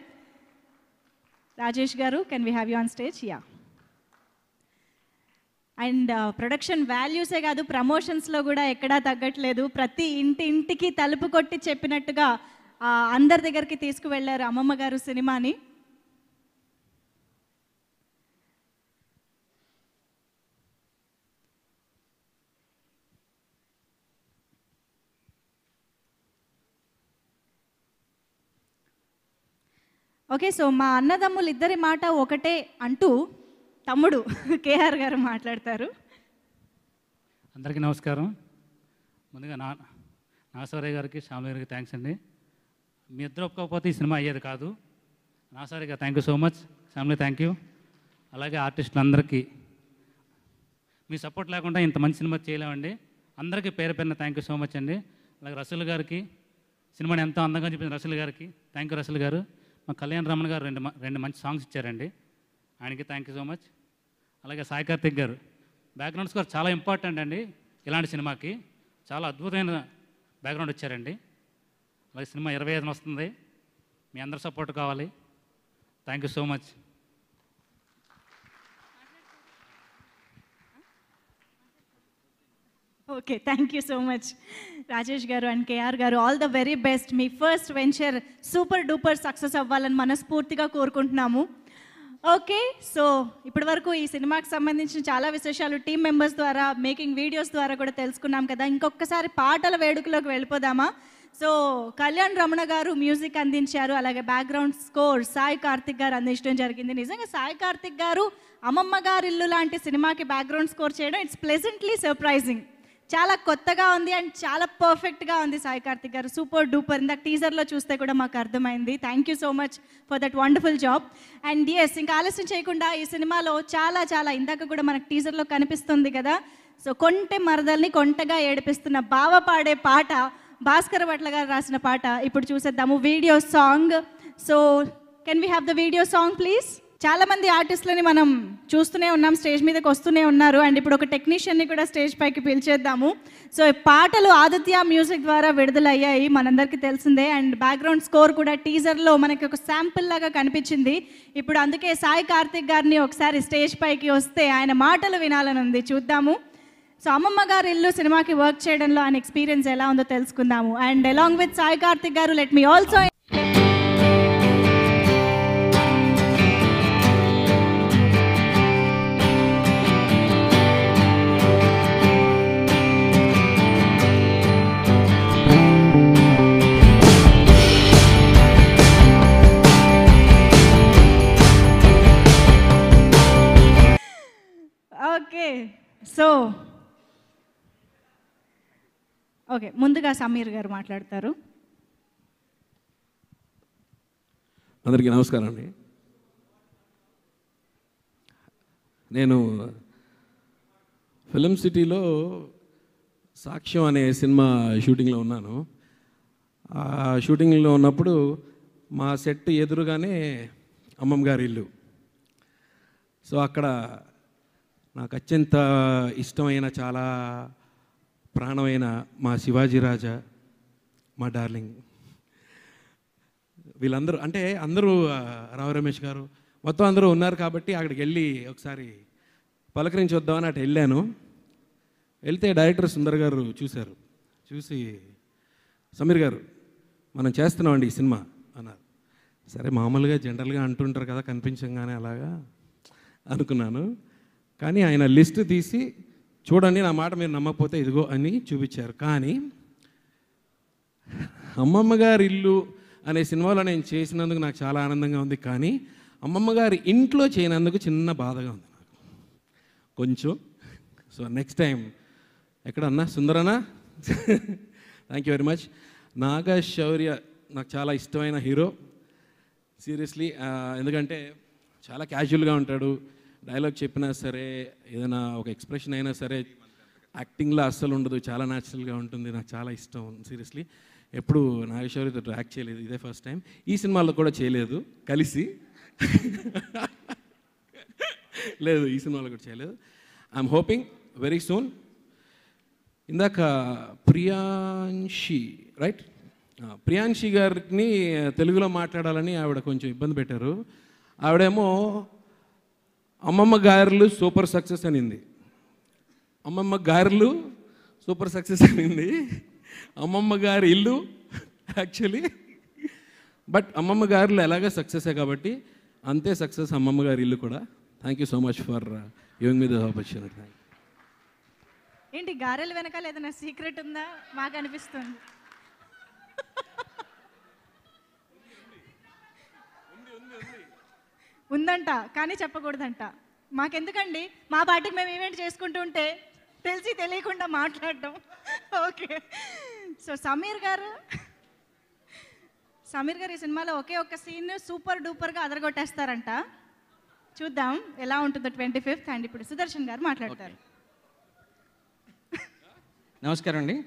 Rajesh గారు can we have you on stage ya and production వాల్యూసే కాదు ప్రమోషన్స్లో కూడా ఎక్కడా తగ్గట్లేదు ప్రతి ఇంటి ఇంటికి తలుపు కొట్టి చెప్పినట్టుగా ఆ, అందరి దగ్గరికి తీసుకువెళ్ళారు అమ్మమ్మ గారు సినిమాని ఓకే సో మా అన్నదమ్ములు ఇద్దరి మాట ఒకటే అంటూ తమ్ముడు కేఆర్ గారు మాట్లాడతారు అందరికీ నమస్కారం ముందుగా నా నాగసౌర్య గారికి శ్యామల గారికి థ్యాంక్స్ అండి మీ ఇద్దరు ఒప్పుకోకపోతే ఈ సినిమా అయ్యేది కాదు నాగసౌర్య గారు thank you so much Shyamali thank you అలాగే ఆర్టిస్టులందరికీ మీ సపోర్ట్ లేకుండా ఇంత మంచి సినిమా చేయలేమండి అందరికీ పేరు పేరున థ్యాంక్ యూ సో మచ్ అండి అలాగే రసూల్ గారికి సినిమాని ఎంతో అందంగా చూపించిన రసూల్ గారికి థ్యాంక్ యూ రసూల్ గారు మా కళ్యాణ్ రమణ గారు రెండు మ- రెండు మంచి సాంగ్స్ ఇచ్చారండి ఆయనకి థ్యాంక్ యూ సో మచ్ అలాగే సాయి కార్తిక్ గారు బ్యాక్గ్రౌండ్ స్కోర్ చాలా ఇంపార్టెంట్ అండి ఇలాంటి సినిమాకి చాలా అద్భుతమైన బ్యాక్గ్రౌండ్ వచ్చారండి అలాగే సినిమా ఇరవై ఐదున వస్తుంది మీ అందరి సపోర్ట్ కావాలి thank you so much okay thank you so much Rajesh గారు అండ్ కేఆర్ గారు ఆల్ ద వెరీ బెస్ట్ మీ first venture super duper success అవ్వాలని మనస్ఫూర్తిగా కోరుకుంటున్నాము ఓకే సో ఇప్పటి వరకు ఈ సినిమాకి సంబంధించిన చాలా విశేషాలు టీం మెంబర్స్ ద్వారా మేకింగ్ వీడియోస్ ద్వారా కూడా తెలుసుకున్నాం కదా ఇంకొకసారి పాటల వేడుకలోకి వెళ్ళిపోదామా సో కళ్యాణ్ రమణ గారు మ్యూజిక్ అందించారు అలాగే బ్యాక్గ్రౌండ్ స్కోర్ సాయి కార్తిక్ గారు అందించడం జరిగింది నిజంగా సాయి కార్తిక్ గారు అమ్మమ్మ గారి ఇల్లు లాంటి సినిమాకి బ్యాక్గ్రౌండ్ స్కోర్ చేయడం ఇట్స్ ప్లెజెంట్లీ సర్ప్రైజింగ్ చాలా కొత్తగా ఉంది అండ్ చాలా పర్ఫెక్ట్గా ఉంది సాయి కార్తిక్ గారు సూపర్ డూపర్ ఇందాక టీజర్లో చూస్తే కూడా మాకు అర్థమైంది thank you so much for that wonderful job and yes ఇంకా ఆలస్యం చేయకుండా ఈ సినిమాలో చాలా చాలా ఇందాక కూడా మనకు టీజర్లో కనిపిస్తుంది కదా సో కొంటె మరదల్ని కొంటగా ఏడిపిస్తున్న బావ పాడే పాట భాస్కర్ భట్ల గారు రాసిన పాట ఇప్పుడు చూసేద్దాము video song so can we have the video song please చాలా మంది ఆర్టిస్టులని మనం చూస్తూనే ఉన్నాం స్టేజ్ మీదకి వస్తూనే ఉన్నారు అండ్ ఇప్పుడు ఒక టెక్నీషియన్ని కూడా స్టేజ్ పైకి పిలిచేద్దాము సో ఈ పాటలు ఆదిత్య మ్యూజిక్ ద్వారా విడుదలయ్యాయి మనందరికీ తెలిసిందే అండ్ బ్యాక్గ్రౌండ్ స్కోర్ కూడా టీజర్లో మనకి ఒక శాంపిల్ లాగా కనిపించింది ఇప్పుడు అందుకే సాయి కార్తిక్ గారిని ఒకసారి స్టేజ్ పైకి వస్తే ఆయన మాటలు వినాలని ఉంది చూద్దాము సో అమ్మమ్మ గారు ఇల్లు సినిమాకి వర్క్ చేయడంలో ఆయన ఎక్స్పీరియన్స్ ఎలా ఉందో తెలుసుకుందాము and along with Sai Karthik గారు let me also okay so okay ముందుగా సమీర్ గారు మాట్లాడతారు అందరికీ నమస్కారం అండి నేను ఫిలిం సిటీలో సాక్ష్యం అనే సినిమా షూటింగ్లో ఉన్నాను ఆ షూటింగ్లో ఉన్నప్పుడు మా సెట్ ఎదురుగానే అమ్మమ్మ గారి ఇల్లు సో అక్కడ నాకు అత్యంత ఇష్టమైన చాలా ప్రాణమైన మా శివాజీ రాజా మా డార్లింగ్ వీళ్ళందరూ అంటే అందరూ ఆ, రావు రమేష్ గారు మొత్తం అందరూ ఉన్నారు కాబట్టి అక్కడికి వెళ్ళి ఒకసారి పలకరించి వద్దామని అటు వెళ్ళాను వెళ్తే డైరెక్టర్ సుందర్ గారు చూశారు చూసి సమీర్ గారు మనం చేస్తున్నామండి ఈ సినిమా అన్నారు సరే మామూలుగా జనరల్గా అంటుంటారు కదా కనిపించంగానే అలాగా అనుకున్నాను కానీ ఆయన లిస్ట్ తీసి చూడండి నా మాట మీరు నమ్మకపోతే ఇదిగో అని చూపించారు కానీ అమ్మమ్మ గారి ఇల్లు అనే సినిమాలో నేను చేసినందుకు నాకు చాలా ఆనందంగా ఉంది కానీ అమ్మమ్మ గారి ఇంట్లో చేయనందుకు చిన్న బాధగా ఉంది నాకు కొంచెం సో నెక్స్ట్ టైం ఎక్కడన్నా సుందరనా thank you very much Naga Shaurya నాకు చాలా ఇష్టమైన హీరో సీరియస్లీ ఎందుకంటే చాలా క్యాజువల్గా ఉంటాడు డైలాగ్ చెప్పినా సరే ఏదైనా ఒక ఎక్స్ప్రెషన్ అయినా సరే యాక్టింగ్లో అస్సలు ఉండదు చాలా న్యాచురల్గా ఉంటుంది నాకు చాలా ఇష్టం సీరియస్లీ ఎప్పుడు నాగేశ్వరితో యాక్ట్ చేయలేదు ఇదే ఫస్ట్ టైం ఈ సినిమాలో కూడా చేయలేదు కలిసి లేదు ఈ సినిమాలో కూడా చేయలేదు ఐఎమ్ హోపింగ్ వెరీ సూన్ ఇందాక ప్రియాంషి రైట్ ప్రియాంషి గారిని తెలుగులో మాట్లాడాలని ఆవిడ కొంచెం ఇబ్బంది పెట్టారు ఆవిడేమో అమ్మమ్మ గారెలు సూపర్ సక్సెస్ అనింది అమ్మమ్మ గారెలు సూపర్ సక్సెస్ అనింది అమ్మమ్మ గారి ఇల్లు యాక్చువల్లీ బట్ అమ్మమ్మ గారిలో ఎలాగ సక్సెసే కాబట్టి అంతే సక్సెస్ అమ్మమ్మ గారి ఇల్లు కూడా thank you so much for giving me the opportunity ఏంటి గారెల వెనకాల ఏదైనా సీక్రెట్ ఉందా మాకు అనిపిస్తుంది ఉందంట కానీ చెప్పకూడదంట మాకెందుకండి మా పాటికి మేము ఈవెంట్ చేసుకుంటూ ఉంటే తెలిసి తెలియకుండా మాట్లాడటం ఓకే సో సమీర్ గారు సమీర్ గారు ఈ సినిమాలో ఒకే ఒక్క సీన్ సూపర్ డూపర్గా అదరగొట్టేస్తారంట చూద్దాం ఎలా ఉంటుందో ట్వంటీ ఫిఫ్త్ అండ్ ఇప్పుడు సుదర్శన్ గారు మాట్లాడతారు నమస్కారం అండి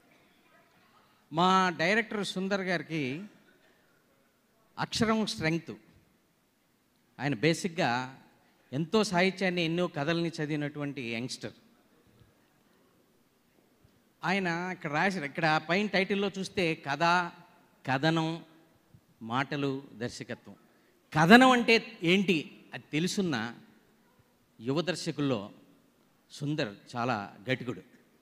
మా డైరెక్టర్ సుందర్ గారికి అక్షరం స్ట్రెంగ్త్ ఆయన బేసిక్గా ఎంతో సాహిత్యాన్ని ఎన్నో కథల్ని చదివినటువంటి యంగ్స్టర్ ఆయన ఇక్కడ రాసి ఇక్కడ పైన టైటిల్లో చూస్తే కథ కథనం మాటలు దర్శకత్వం కథనం అంటే ఏంటి అది తెలుసున్న యువ దర్శకుల్లో సుందర్ చాలా గట్టిగుడు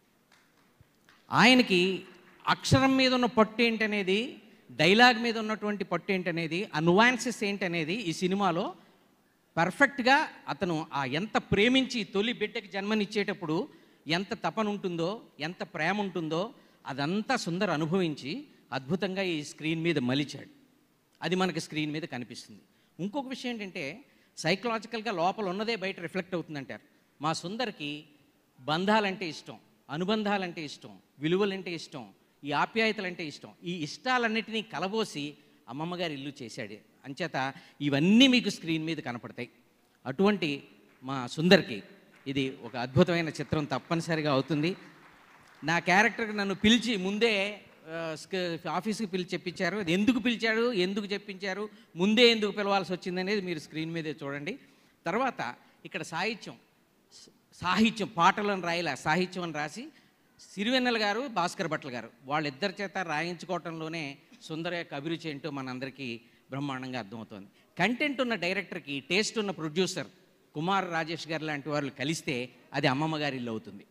ఆయనకి అక్షరం మీద ఉన్న పట్టు ఏంటనేది డైలాగ్ మీద ఉన్నటువంటి పట్టు ఏంటనేది ఆ నువాన్సెస్ ఏంటనేది ఈ సినిమాలో పర్ఫెక్ట్గా అతను ఆ ఎంత ప్రేమించి తొలి బిడ్డకి జన్మనిచ్చేటప్పుడు ఎంత తపన ఉంటుందో ఎంత ప్రేమ ఉంటుందో అదంతా సుందర్ అనుభవించి అద్భుతంగా ఈ స్క్రీన్ మీద మలిచాడు అది మనకి స్క్రీన్ మీద కనిపిస్తుంది ఇంకొక విషయం ఏంటంటే సైకలాజికల్గా లోపల ఉన్నదే బయట రిఫ్లెక్ట్ అవుతుందంటారు మా సుందర్కి బంధాలంటే ఇష్టం అనుబంధాలంటే ఇష్టం విలువలంటే ఇష్టం ఈ ఆప్యాయతలంటే ఇష్టం ఈ ఇష్టాలన్నిటినీ కలబోసి అమ్మమ్మ గారి ఇల్లు చేశాడు అంచేత ఇవన్నీ మీకు స్క్రీన్ మీద కనపడతాయి అటువంటి మా సుందర్కి ఇది ఒక అద్భుతమైన చిత్రం తప్పనిసరిగా అవుతుంది నా క్యారెక్టర్కి నన్ను పిలిచి ముందే ఆ, స్క- ఆఫీస్కి పిలిచి చెప్పించారు అది ఎందుకు పిలిచాడు ఎందుకు చెప్పించారు ముందే ఎందుకు పిలవాల్సి వచ్చింది అనేది మీరు స్క్రీన్ మీదే చూడండి తర్వాత ఇక్కడ సాహిత్యం స- సాహిత్యం పాటలను రాయలే సాహిత్యం అని రాసి సిరివెన్నెల గారు భాస్కర్ భట్ల గారు వాళ్ళిద్దరి చేత రాయించుకోవటంలోనే సుందర యొక్క అభిరుచి ఏంటో మనందరికీ బ్రహ్మాండంగా అర్థమవుతుంది కంటెంట్ ఉన్న డైరెక్టర్కి టేస్ట్ ఉన్న ప్రొడ్యూసర్ కుమార్ రాజేష్ గారు లాంటి వాళ్ళు కలిస్తే అది అమ్మమ్మ గారి ఇల్లు అవుతుంది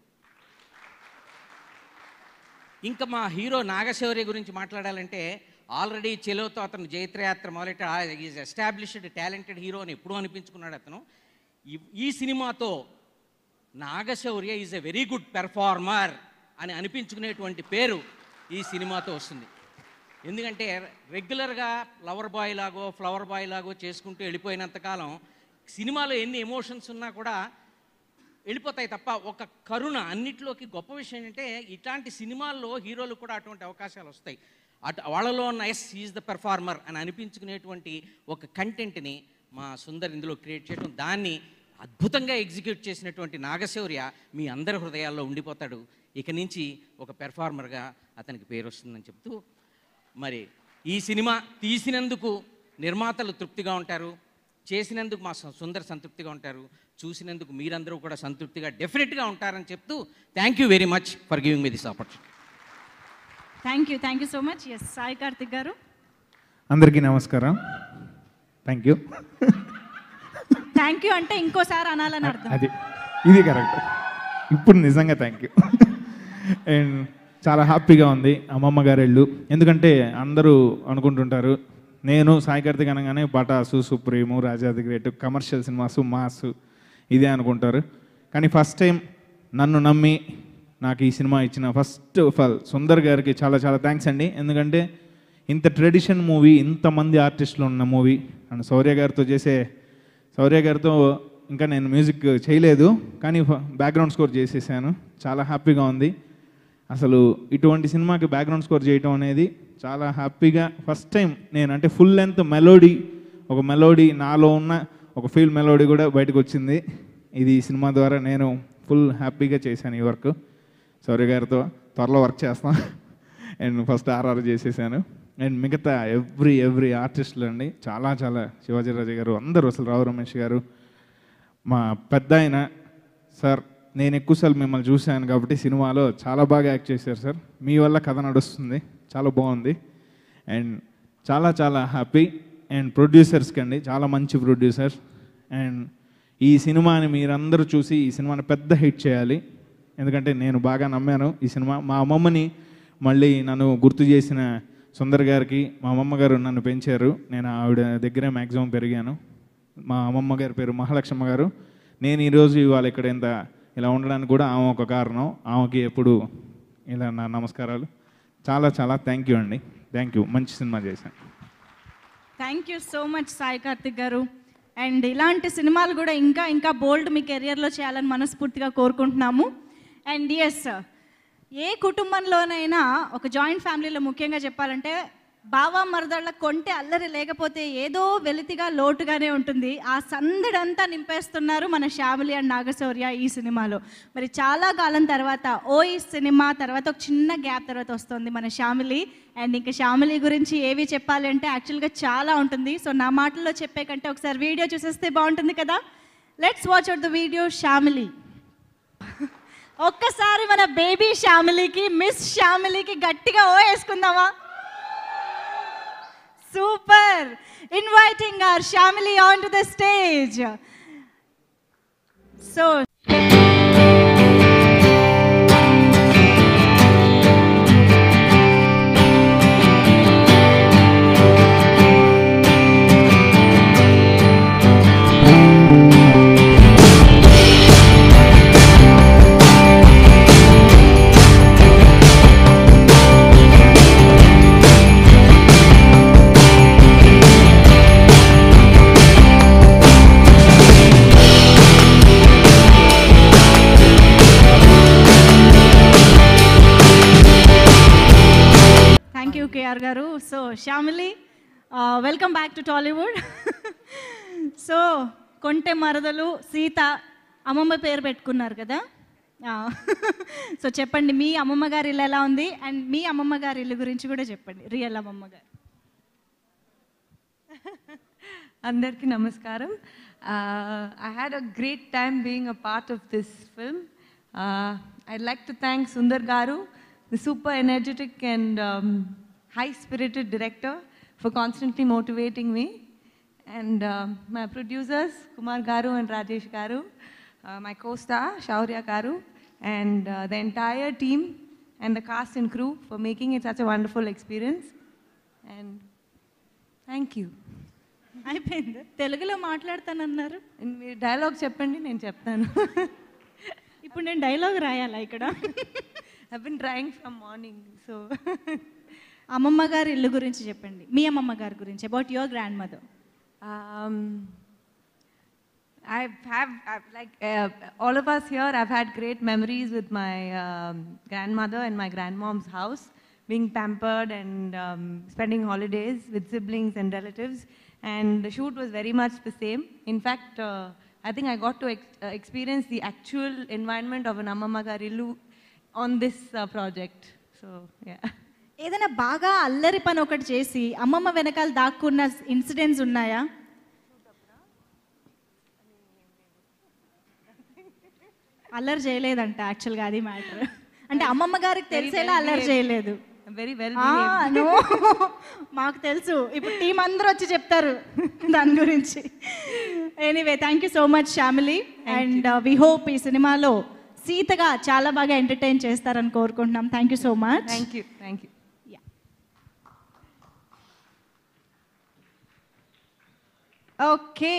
ఇంకా మా హీరో నాగశౌర్య గురించి మాట్లాడాలంటే ఆల్రెడీ చెలోతో అతను జైత్రయాత్ర మొదలెట్ట ఈజ్ ఎస్టాబ్లిష్డ్ టాలెంటెడ్ హీరో అని ఎప్పుడూ అనిపించుకున్నాడు అతను ఈ- ఈ సినిమాతో Naga Shaurya is a very good performer అని అనిపించుకునేటువంటి పేరు ఈ సినిమాతో వస్తుంది ఎందుకంటే రెగ్యులర్గా లవర్ బాయ్ లాగో ఫ్లవర్ బాయ్ లాగో చేసుకుంటూ వెళ్ళిపోయినంతకాలం సినిమాలో ఎన్ని ఎమోషన్స్ ఉన్నా కూడా వెళ్ళిపోతాయి తప్ప ఒక కరుణ అన్నిట్లోకి గొప్ప విషయం ఏంటంటే ఇట్లాంటి సినిమాల్లో హీరోలు కూడా అటువంటి అవకాశాలు వస్తాయి అటు వాళ్ళలో ఉన్న ఎస్ ఈజ్ ద పెర్ఫార్మర్ అని అనిపించుకునేటువంటి ఒక కంటెంట్ని మా సుందర్ ఇందులో క్రియేట్ చేయడం దాన్ని అద్భుతంగా ఎగ్జిక్యూట్ చేసినటువంటి నాగశౌర్య మీ అందరి హృదయాల్లో ఉండిపోతాడు ఇక నుంచి ఒక పెర్ఫార్మర్గా అతనికి పేరు వస్తుందని చెప్తూ మరి ఈ సినిమా తీసినందుకు నిర్మాతలు తృప్తిగా ఉంటారు చేసినందుకు మా సు- సుందర్ సంతృప్తిగా ఉంటారు చూసినందుకు మీరందరూ కూడా సంతృప్తిగా డెఫినెట్గా ఉంటారని చెప్తూ thank you very much for giving me this opportunity thank you thank you so much yes Sai Karthik గారు అందరికీ నమస్కారం థ్యాంక్ యూ థ్యాంక్ యూ అంటే ఇంకోసారి అనాలని అర్థం అది ఇది కరెక్ట్ ఇప్పుడు నిజంగా థ్యాంక్ యూ అండ్ చాలా హ్యాపీగా ఉంది అమ్మమ్మ గారి ఇల్లు ఎందుకంటే అందరూ అనుకుంటుంటారు నేను సాయి కార్తిక్ అనగానే Pataas Supreme Raja the great commercial cinemas mass ఇదే అనుకుంటారు కానీ ఫస్ట్ టైం నన్ను నమ్మి నాకు ఈ సినిమా ఇచ్చిన ఫస్ట్ ఆఫ్ ఆల్ సుందర్ గారికి చాలా చాలా థ్యాంక్స్ అండి ఎందుకంటే ఇంత ట్రెడిషన్ మూవీ ఇంతమంది ఆర్టిస్టులు ఉన్న మూవీ అండ్ శౌర్య గారితో చేసే శౌర్య గారితో ఇంకా నేను మ్యూజిక్ చేయలేదు కానీ బ్యాక్గ్రౌండ్ స్కోర్ చేసేసాను చాలా హ్యాపీగా ఉంది అసలు ఇటువంటి సినిమాకి బ్యాక్గ్రౌండ్ స్కోర్ చేయటం అనేది చాలా హ్యాపీగా ఫస్ట్ టైం నేను అంటే ఫుల్ లెంత్ మెలోడీ ఒక మెలోడీ నాలో ఉన్న ఒక ఫీల్ మెలోడీ కూడా బయటకు వచ్చింది ఇది ఈ సినిమా ద్వారా నేను ఫుల్ హ్యాపీగా చేశాను ఈ వర్క్ సౌర్య గారితో త్వరలో వర్క్ చేస్తాం అండ్ ఫస్ట్ ఆర్ఆర్ చేసేసాను అండ్ మిగతా ఎవ్రీ ఎవ్రీ ఆర్టిస్టులు అండి చాలా చాలా శివాజీరాజు గారు అందరూ అసలు రావు రమేష్ గారు మా పెద్ద ఆయన సార్ నేను ఎక్కువసార్లు మిమ్మల్ని చూశాను కాబట్టి సినిమాలో చాలా బాగా యాక్ట్ చేశారు సార్ మీ వల్ల కథ నడుస్తుంది చాలా బాగుంది అండ్ చాలా చాలా హ్యాపీ అండ్ ప్రొడ్యూసర్స్కి అండి చాలా మంచి ప్రొడ్యూసర్స్ అండ్ ఈ సినిమాని మీరందరూ చూసి ఈ సినిమాని పెద్ద హిట్ చేయాలి ఎందుకంటే నేను బాగా నమ్మాను ఈ సినిమా మా అమ్మమ్మని మళ్ళీ నన్ను గుర్తు చేసిన సుందర్ గారికి మా అమ్మమ్మ గారు నన్ను పెంచారు నేను ఆవిడ దగ్గరే మ్యాక్సిమం పెరిగాను మా అమ్మమ్మ గారి పేరు మహాలక్ష్మ గారు నేను ఈరోజు ఇవాళ ఇక్కడ ఇంత ఇలా ఉండడానికి కూడా ఆమె ఒక కారణం ఆమెకి ఎప్పుడు ఇలా నా నమస్కారాలు చాలా చాలా థ్యాంక్ యూ అండి థ్యాంక్ యూ మంచి సినిమా చేశాను thank you so much Sai Karthik గారు అండ్ ఇలాంటి సినిమాలు కూడా ఇంకా ఇంకా బోల్డ్ మీ కెరియర్లో చేయాలని మనస్ఫూర్తిగా కోరుకుంటున్నాము అండ్ ఎస్ ఏ కుటుంబంలోనైనా ఒక జాయింట్ ఫ్యామిలీలో ముఖ్యంగా చెప్పాలంటే బావా మరదళ్ళ కొంటే అల్లరి లేకపోతే ఏదో వెలితిగా లోటుగానే ఉంటుంది ఆ సందడంతా నింపేస్తున్నారు మన శ్యామలి అండ్ నాగశౌర్య ఈ సినిమాలో మరి చాలా కాలం తర్వాత ఓ ఈ సినిమా తర్వాత ఒక చిన్న గ్యాప్ తర్వాత వస్తుంది మన శ్యామిలి అండ్ ఇంకా శ్యామిలి గురించి ఏవి చెప్పాలి అంటే యాక్చువల్గా చాలా ఉంటుంది సో నా మాటల్లో చెప్పే కంటే ఒకసారి వీడియో చూసేస్తే బాగుంటుంది కదా let's watch out the video Shamili ఒక్కసారి మన బేబీ శ్యామిలికి మిస్ శ్యామిలికి గట్టిగా ఓ వేసుకుందామా super inviting our Shamili on to the stage so ఆ కేఆర్ గారు so Shamili welcome back to Tollywood so కొంటె మరదలు సీత అమ్మమ్మ పేరు పెట్టుకున్నారు కదా సో చెప్పండి మీ అమ్మమ్మ గారి ఇల్లు ఎలా ఉంది అండ్ మీ అమ్మమ్మ గారి ఇల్లు గురించి కూడా చెప్పండి రియల్ అమ్మమ్మ గారు అందరికీ నమస్కారం I had a great time being a part of this film I like to thank Sundar గారు the super energetic and high spirited director for constantly motivating me and my producers Kumar గారు అండ్ రాజేష్ గారు my co-star Shaurya గారు and uh, the entire team and the cast and crew for making it such a wonderful experience. And thank you. అయిపోయింది తెలుగులో మాట్లాడతానన్నారు మీరు dialogue చెప్పండి నేను చెప్తాను ఇప్పుడు నేను డైలాగ్ రాయాలా ఇక్కడ I been trying from morning so అమ్మమ్మ గారి ఇల్లు గురించి చెప్పండి మీ అమ్మమ్మ గారి గురించి about your grandmother Um, I've have I've, like uh, all of us here. I've had great memories with my um, grandmother and my grandmom's house, being pampered and um, spending holidays with siblings and relatives. And the shoot was very much the same. In fact, uh, I think I got to ex- uh, experience the actual environment of an Amma Garilu on this uh, project. So yeah. ఏదైనా బాగా అల్లరి పని ఒకటి చేసి అమ్మమ్మ వెనకాల దాక్కున్న incidents ఉన్నాయా అల్లరి చేయలేదంట యాక్చువల్గా అది మ్యాటర్ అంటే అమ్మమ్మ గారికి Very తెలిసేలా well అల్లరి behaved. చేయలేదు Very well ఆ, behaved. no. మాకు తెలుసు ఇప్పుడు టీం అందరూ వచ్చి చెప్తారు దాని గురించి anyway thank you so much family and we hope ఈ సినిమాలో సీతగా చాలా బాగా ఎంటర్టైన్ చేస్తారని కోరుకుంటున్నాం thank you so much Thank you. Thank you. Okay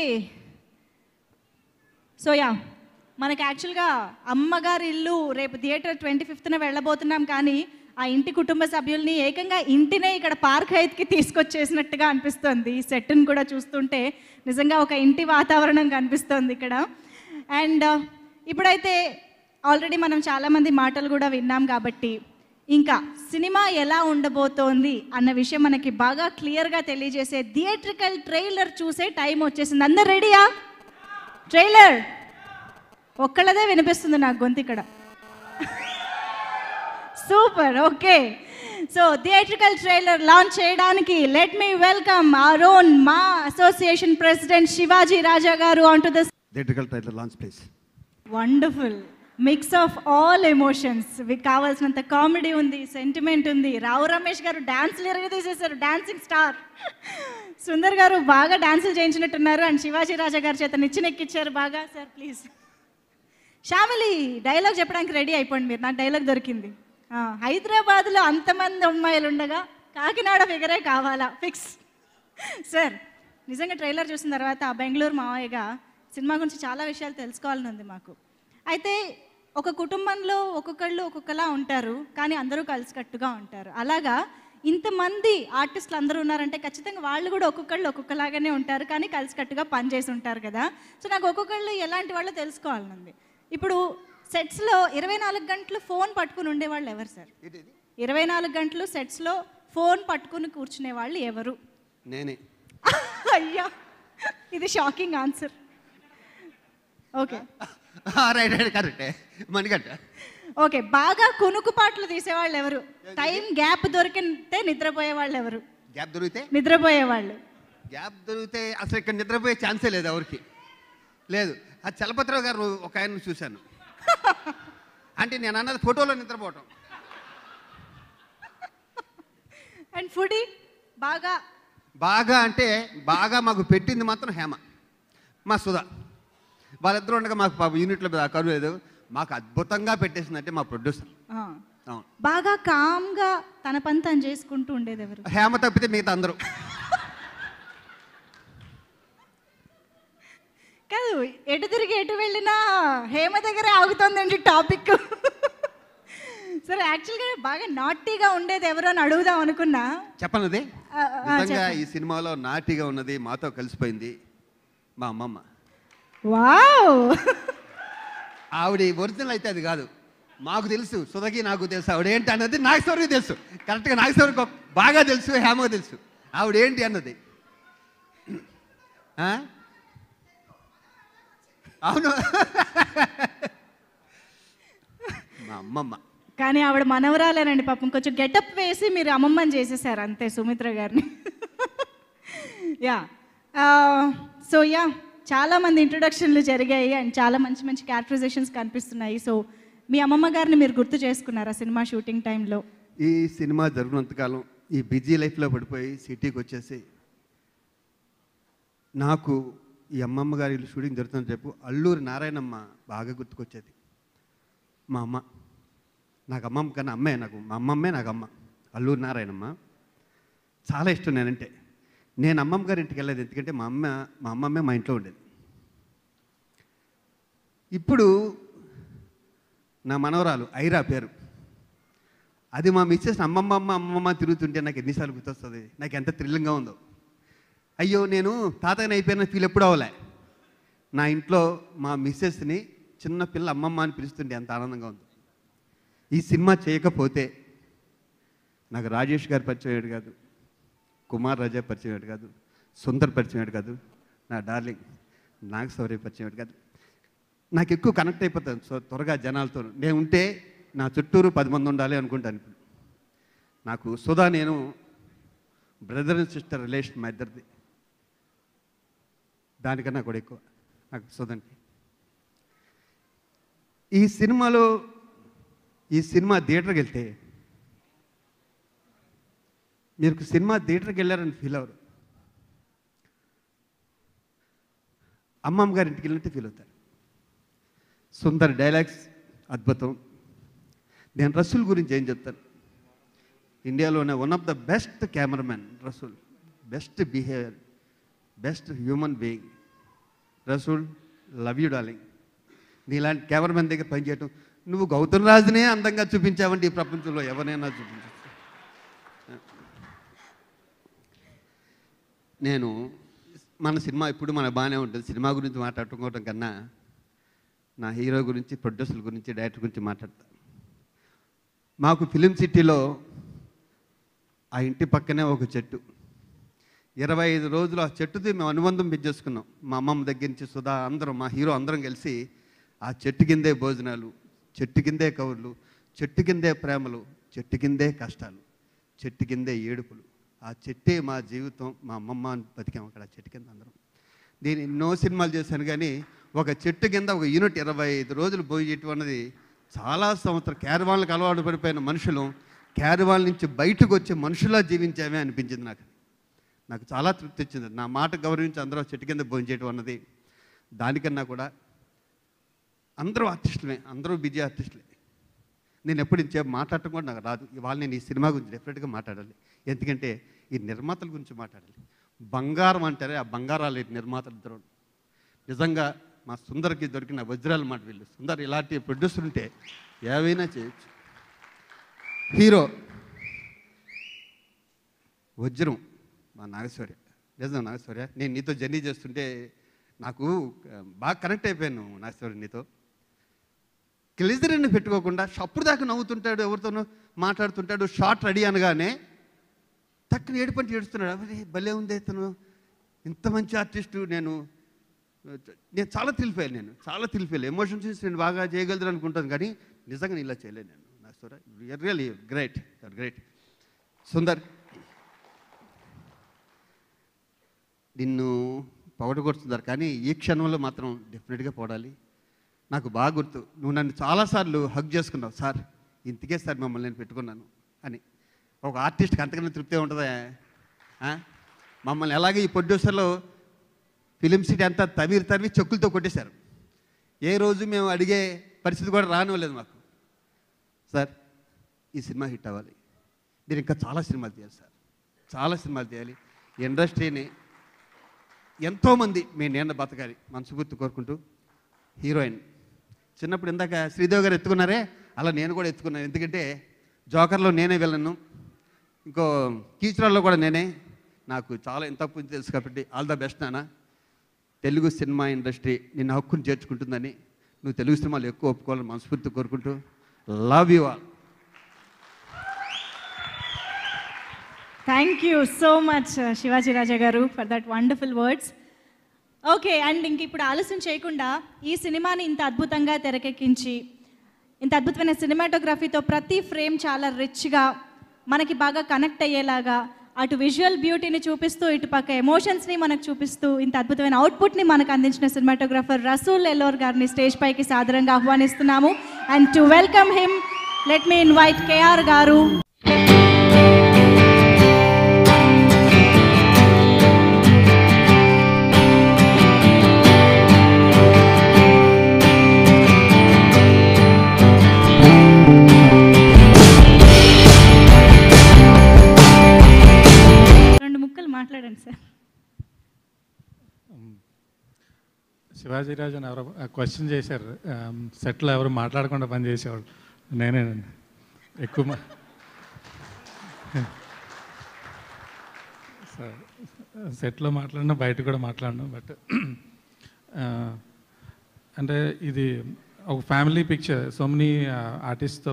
so ya మనకి యాక్చువల్గా అమ్మగారి ఇల్లు రేపు థియేటర్ ట్వంటీ ఫిఫ్త్న వెళ్ళబోతున్నాం కానీ ఆ ఇంటి కుటుంబ సభ్యుల్ని ఏకంగా ఇంటినే ఇక్కడ పార్క్ హైత్కి తీసుకొచ్చేసినట్టుగా అనిపిస్తుంది ఈ సెట్ని కూడా చూస్తుంటే నిజంగా ఒక ఇంటి వాతావరణం కనిపిస్తోంది ఇక్కడ అండ్ ఇప్పుడైతే ఆల్రెడీ మనం చాలామంది మాటలు కూడా విన్నాం కాబట్టి ఇంకా సినిమా ఎలా ఉండబోతోంది అన్న విషయం మనకి బాగా క్లియర్గా తెలియజేసే థియేట్రికల్ ట్రైలర్ చూసే టైం వచ్చేసింది అందరు రెడీయా ట్రైలర్ ఒక్కళ్ళదే వినిపిస్తుంది నాకు గొంతు ఇక్కడ super okay so theatrical trailer launch చేయడానికి let me welcome our own MAA association president Shivaji Raja గారు on to the theatrical title launch please wonderful mix of all emotions మీకు కావాల్సినంత కామెడీ ఉంది సెంటిమెంట్ ఉంది రావు రమేష్ గారు డాన్స్లు ఎరగ తీసేశారు డాన్సింగ్ స్టార్ సుందర్ గారు బాగా డాన్సులు చేయించినట్టున్నారు అండ్ శివాజీ రాజా గారి చేత నిచ్చినెక్కిచ్చారు బాగా సార్ ప్లీజ్ శ్యామిలి డైలాగ్ చెప్పడానికి రెడీ అయిపోండి మీరు నాకు డైలాగ్ దొరికింది ఆ, హైదరాబాద్లో అంతమంది అమ్మాయిలు ఉండగా కాకినాడ ఫిగరే కావాలా ఫిక్స్ సార్ నిజంగా ట్రైలర్ చూసిన తర్వాత ఆ బెంగళూరు మావయ్యగా సినిమా గురించి చాలా విషయాలు తెలుసుకోవాలని ఉంది మాకు అయితే ఒక కుటుంబంలో ఒక్కొక్కళ్ళు ఒక్కొక్కలా ఉంటారు కానీ అందరూ కలిసికట్టుగా ఉంటారు అలాగా ఇంతమంది ఆర్టిస్టులు అందరూ ఉన్నారంటే ఖచ్చితంగా వాళ్ళు కూడా ఒక్కొక్కళ్ళు ఒక్కొక్కలాగానే ఉంటారు కానీ కలిసికట్టుగా పనిచేసి ఉంటారు కదా సో నాకు ఒక్కొక్కళ్ళు ఎలాంటి వాళ్ళో తెలుసుకోవాలని ఉంది ఇప్పుడు సెట్స్లో ఇరవై నాలుగు గంటలు ఫోన్ పట్టుకుని ఉండేవాళ్ళు ఎవరు సార్ ఇరవై నాలుగు గంటలు సెట్స్లో ఫోన్ పట్టుకుని కూర్చునే వాళ్ళు ఎవరు నేనే అయ్యా ఇది shocking answer okay right right కరెక్టే మణిగట్ట ఓకే బాగా కునుకుపాట్లు తీసేవాళ్ళు ఎవరు టైం గ్యాప్ దొరికితే నిద్రపోయే వాళ్ళు ఎవరు గ్యాప్ దొరికితే నిద్రపోయే వాళ్ళు గ్యాప్ దొరికితే అసలు ఇక్కడ నిద్రపోయే ఛాన్సే లేదు ఎవరికి లేదు ఆ చలపతిరావు గారు ఒక ఆయన చూశాను అంటే నేను అన్నది ఫోటోలో నిద్రపోవటం అండ్ ఫుడీ బాగా బాగా అంటే బాగా మాకు పెట్టింది మాత్రం హేమ మా సుధా వాళ్ళిద్దరూ ఉండగా మాకు పాపం యూనిట్లో మీద కరువు లేదు మాకు అద్భుతంగా పెట్టేసిందంటే మా ప్రొడ్యూసర్ ఆ, అవును బాగా కామ్గా తన పని తను చేసుకుంటూ ఉండేది ఎవరు హేమ తప్పితే మిగతా అందరూ కాదు ఎటు తిరిగి ఎటు వెళ్ళినా హేమ దగ్గరే ఆగుతుందండి టాపిక్ సరే యాక్చువల్గా బాగా నాటీగా ఉండేది ఎవరో అని అడుగుదాం అనుకున్నా చెప్పనది ఆ, ఆ, నిజంగా చెప్పండి. ఈ సినిమాలో నాటిగా ఉన్నది మాతో కలిసిపోయింది మా అమ్మమ్మ వావ్ ఆవిడ ఒరిజినల్ అయితే అది కాదు మాకు తెలుసు సుధకి నాకు తెలుసు ఆవిడేంటి అన్నది నాగేశ్వరికి తెలుసు కరెక్ట్గా నాగేశ్వరికి ఒక- బాగా తెలుసు హేమకు తెలుసు ఆవిడేంటి అన్నది ఆ? అవును మా అమ్మమ్మ కానీ ఆవిడ మనవరాలేనండి పాపం కొంచెం గెటప్ వేసి మీరు అమ్మమ్మని చేసేసారు అంతే సుమిత్ర గారిని యా సో యా చాలా మంది ఇంట్రొడక్షన్లు జరిగాయి అండ్ చాలా మంచి మంచి క్యారెక్టరైజేషన్స్ కనిపిస్తున్నాయి సో మీ అమ్మమ్మ గారిని మీరు గుర్తు చేసుకున్నారా సినిమా షూటింగ్ టైంలో ఈ సినిమా జరుగునంతకాలం ఈ బిజీ లైఫ్లో పడిపోయి సిటీకి వచ్చేసి నాకు ఈ అమ్మమ్మ గారి ఇల్లు షూటింగ్ జరుగుతుందని చెప్పు అల్లూరి నారాయణమ్మ బాగా గుర్తుకొచ్చేది మా అమ్మ నాకు అమ్మమ్మ కన్నా అమ్మే నాకు మా అమ్మమ్మే నాకు అమ్మ అల్లూరి నారాయణమ్మ చాలా ఇష్టం నేనంటే నేను అమ్మమ్మ గారి ఇంటికి వెళ్ళేది ఎందుకంటే మా అమ్మ మా అమ్మమ్మే మా ఇంట్లో ఉండేది ఇప్పుడు నా మనవరాలు ఐరా పేరు అది మా మిస్సెస్ అమ్మమ్మ అమ్మ అమ్మమ్మ తిరుగుతుంటే నాకు ఎన్నిసార్లు గుర్తొస్తుంది నాకు ఎంత థ్రిల్లింగ్గా ఉందో అయ్యో నేను తాతయ్యని అయిపోయిన ఫీల్ ఎప్పుడు అవ్వలే నా ఇంట్లో మా మిస్సెస్ని చిన్న పిల్ల అమ్మమ్మ అని పిలుస్తుంటే ఎంత ఆనందంగా ఉంది ఈ సినిమా చేయకపోతే నాకు రాజేష్ గారు పరిచయం అయ్యాడు కాదు కుమార్ రాజా పరిచయం అయ్యాడు కాదు సుందర్ పరిచయం అయ్యాడు కాదు నా డార్లింగ్ నాగశౌర్య పరిచయం అయ్యాడు కాదు నాకు ఎక్కువ కనెక్ట్ అయిపోతాను సో త్వరగా జనాలతో నేను ఉంటే నా చుట్టూరు పది మంది ఉండాలి అనుకుంటాను ఇప్పుడు నాకు సుధా నేను బ్రదర్ అండ్ సిస్టర్ రిలేషన్ మా ఇద్దరిది దానికన్నా కూడా ఎక్కువ నాకు సుధండి ఈ సినిమాలో ఈ సినిమా థియేటర్కి వెళ్తే మీరు సినిమా థియేటర్కి వెళ్ళారని ఫీల్ అవ్వరు అమ్మమ్మ గారి ఇంటికి వెళ్ళినట్టు ఫీల్ అవుతారు సుందర్ డైలాగ్స్ అద్భుతం నేను రసూల్ గురించి ఏం చెప్తాను ఇండియాలోనే one of the best cameraman Rasool best behaviour best human being Rasool love you darling నీలాంటి కెమెరామెన్ దగ్గర పనిచేయటం నువ్వు గౌతమ్ రాజునే అందంగా చూపించావంటే ఈ ప్రపంచంలో ఎవరైనా చూపించచ్చు నేను మన సినిమా ఇప్పుడు మన బాగానే ఉంటుంది సినిమా గురించి మాట్లాడుకోవడం కన్నా నా హీరో గురించి ప్రొడ్యూసర్ గురించి డైరెక్టర్ గురించి మాట్లాడతా మాకు ఫిలిం సిటీలో ఆ ఇంటి పక్కనే ఒక చెట్టు ఇరవై ఐదు రోజులు ఆ చెట్టుది మేము అనుబంధం పెంచేసుకున్నాం మా అమ్మమ్మ దగ్గర నుంచి సుధా అందరం మా హీరో అందరం కలిసి ఆ చెట్టు కిందే భోజనాలు చెట్టు కిందే కవుర్లు చెట్టు కిందే ప్రేమలు చెట్టు కిందే కష్టాలు చెట్టు కిందే ఏడుపులు ఆ చెట్టే మా జీవితం మా అమ్మమ్మ అని బతికాం అక్కడ ఆ చెట్టు కింద అందరం నేను ఎన్నో సినిమాలు చేశాను కానీ ఒక చెట్టు కింద ఒక యూనిట్ ఇరవై ఐదు రోజులు పోయేటం అన్నది చాలా సంవత్సరం క్యారవాన్లకు అలవాటు పడిపోయిన మనుషులు క్యారవాన్ నుంచి బయటకు వచ్చి మనుషులా జీవించామే అనిపించింది నాకు నాకు చాలా తృప్తి ఇచ్చింది నా మాట గౌరవించి అందరూ ఆ చెట్టు కింద భోజనం చేయడం అన్నది దానికన్నా కూడా అందరూ ఆర్టిస్టులే అందరూ బిజీ ఆర్టిస్టులే నేను ఎప్పుడు ఇంతసేపు మాట్లాడటం కూడా నాకు రాదు ఇవాళ నేను ఈ సినిమా గురించి డెఫినెట్గా మాట్లాడాలి ఎందుకంటే ఈ నిర్మాతల గురించి మాట్లాడాలి బంగారం అంటారే ఆ బంగారాలు ఈ నిర్మాతలు ఇద్దరు నిజంగా మా సుందర్కి దొరికిన వజ్రాల మాట వీళ్ళు సుందర్ ఇలాంటి ప్రొడ్యూసర్ ఉంటే ఏవైనా చేయొచ్చు హీరో వజ్రం మా నాగేశ్వర్య నిజం నాగేశ్వర్య నేను నీతో జర్నీ చేస్తుంటే నాకు ఆ, బాగా కనెక్ట్ అయిపోయాను నాగేశ్వర్య నీతో గ్లిజరిన్ పెట్టుకోకుండా అప్పుడు దాకా నవ్వుతుంటాడు ఎవరితోనో మాట్లాడుతుంటాడు షార్ట్ రెడీ అనగానే తక్కువ ఏడుపంటి ఏడుస్తున్నాడు అవరే భలే ఉంది ఇతను ఇంత మంచి ఆర్టిస్టు నేను నేను చాలా తిరిగిపోయాను నేను చాలా తిరిగిపోయాను ఎమోషన్స్ నేను బాగా చేయగలదు అనుకుంటాను కానీ నిజంగా నేను ఇలా చేయలేను నేను నా రియల్లీ గ్రేట్ గ్రేట్ సుందర్ నిన్ను పొగడగొడుతున్నారు కానీ ఈ క్షణంలో మాత్రం డెఫినెట్గా పోడాలి నాకు బాగా గుర్తు నువ్వు నన్ను చాలాసార్లు హగ్ చేసుకున్నావు సార్ ఇంతకే సార్ మిమ్మల్ని నేను పెట్టుకున్నాను అని ఒక ఆర్టిస్ట్కి అంతకన్నా తృప్తి ఉంటుందా ఆ? మమ్మల్ని ఎలాగే ఈ ప్రొడ్యూసర్లో ఫిలిం సిటీ అంతా తవిరి తరివి చెక్కులతో కొట్టేశారు ఏ రోజు మేము అడిగే పరిస్థితి కూడా రానివ్వలేదు మాకు సార్ ఈ సినిమా హిట్ అవ్వాలి మీరు ఇంకా చాలా సినిమాలు తీయాలి సార్ చాలా సినిమాలు తీయాలి ఇండస్ట్రీని ఎంతోమంది మీ నేను బతకాలి మనస్ఫూర్తి కోరుకుంటూ హీరోయిన్ చిన్నప్పుడు ఇందాక శ్రీదేవి గారు ఎత్తుకున్నారే అలా నేను కూడా ఎత్తుకున్నాను ఎందుకంటే జోకర్లో నేనే వెళ్ళను ఇంకో కీచురాల్లో కూడా నేనే నాకు చాలా ఎంత తప్పు తెలుసు కాబట్టి ఆల్ ద బెస్ట్ నాన్న తెలుగు సినిమా ఇండస్ట్రీ నిన్ను హక్కును చేర్చుకుంటుందని నువ్వు తెలుగు సినిమాలు ఎక్కువ ఒప్పుకోవాలని మనస్ఫూర్తి కోరుకుంటూ love you all thank you so much Shivaji Raja గారు for that wonderful words okay and ఇంక ఇప్పుడు ఆలస్యం చేయకుండా ఈ సినిమాని ఇంత అద్భుతంగా తెరకెక్కించి ఇంత అద్భుతమైన సినిమాటోగ్రఫీతో ప్రతి ఫ్రేమ్ చాలా రిచ్గా మనకి బాగా కనెక్ట్ అయ్యేలాగా అటు విజువల్ బ్యూటీని చూపిస్తూ ఇటు పక్క ఎమోషన్స్ని మనకు చూపిస్తూ ఇంత అద్భుతమైన అవుట్పుట్ని మనకు అందించిన సినిమాటోగ్రఫర్ రసూల్ ఎల్లోర్ గారిని స్టేజ్ పైకి సాదరంగా ఆహ్వానిస్తున్నాము and to welcome him let me invite KR గారు రెండు ముక్కలు మాట్లాడండి సార్ శివాజీరాజు అని ఎవరో క్వశ్చన్ చేశారు సెట్లో ఎవరు మాట్లాడకుండా పని చేసేవాళ్ళు నేనేనండి ఎక్కువ మా- సో సెట్లో మాట్లాడినా బయట కూడా మాట్లాడను బట్ అంటే ఇది ఒక ఫ్యామిలీ పిక్చర్ సో మెనీ ఆర్టిస్ట్తో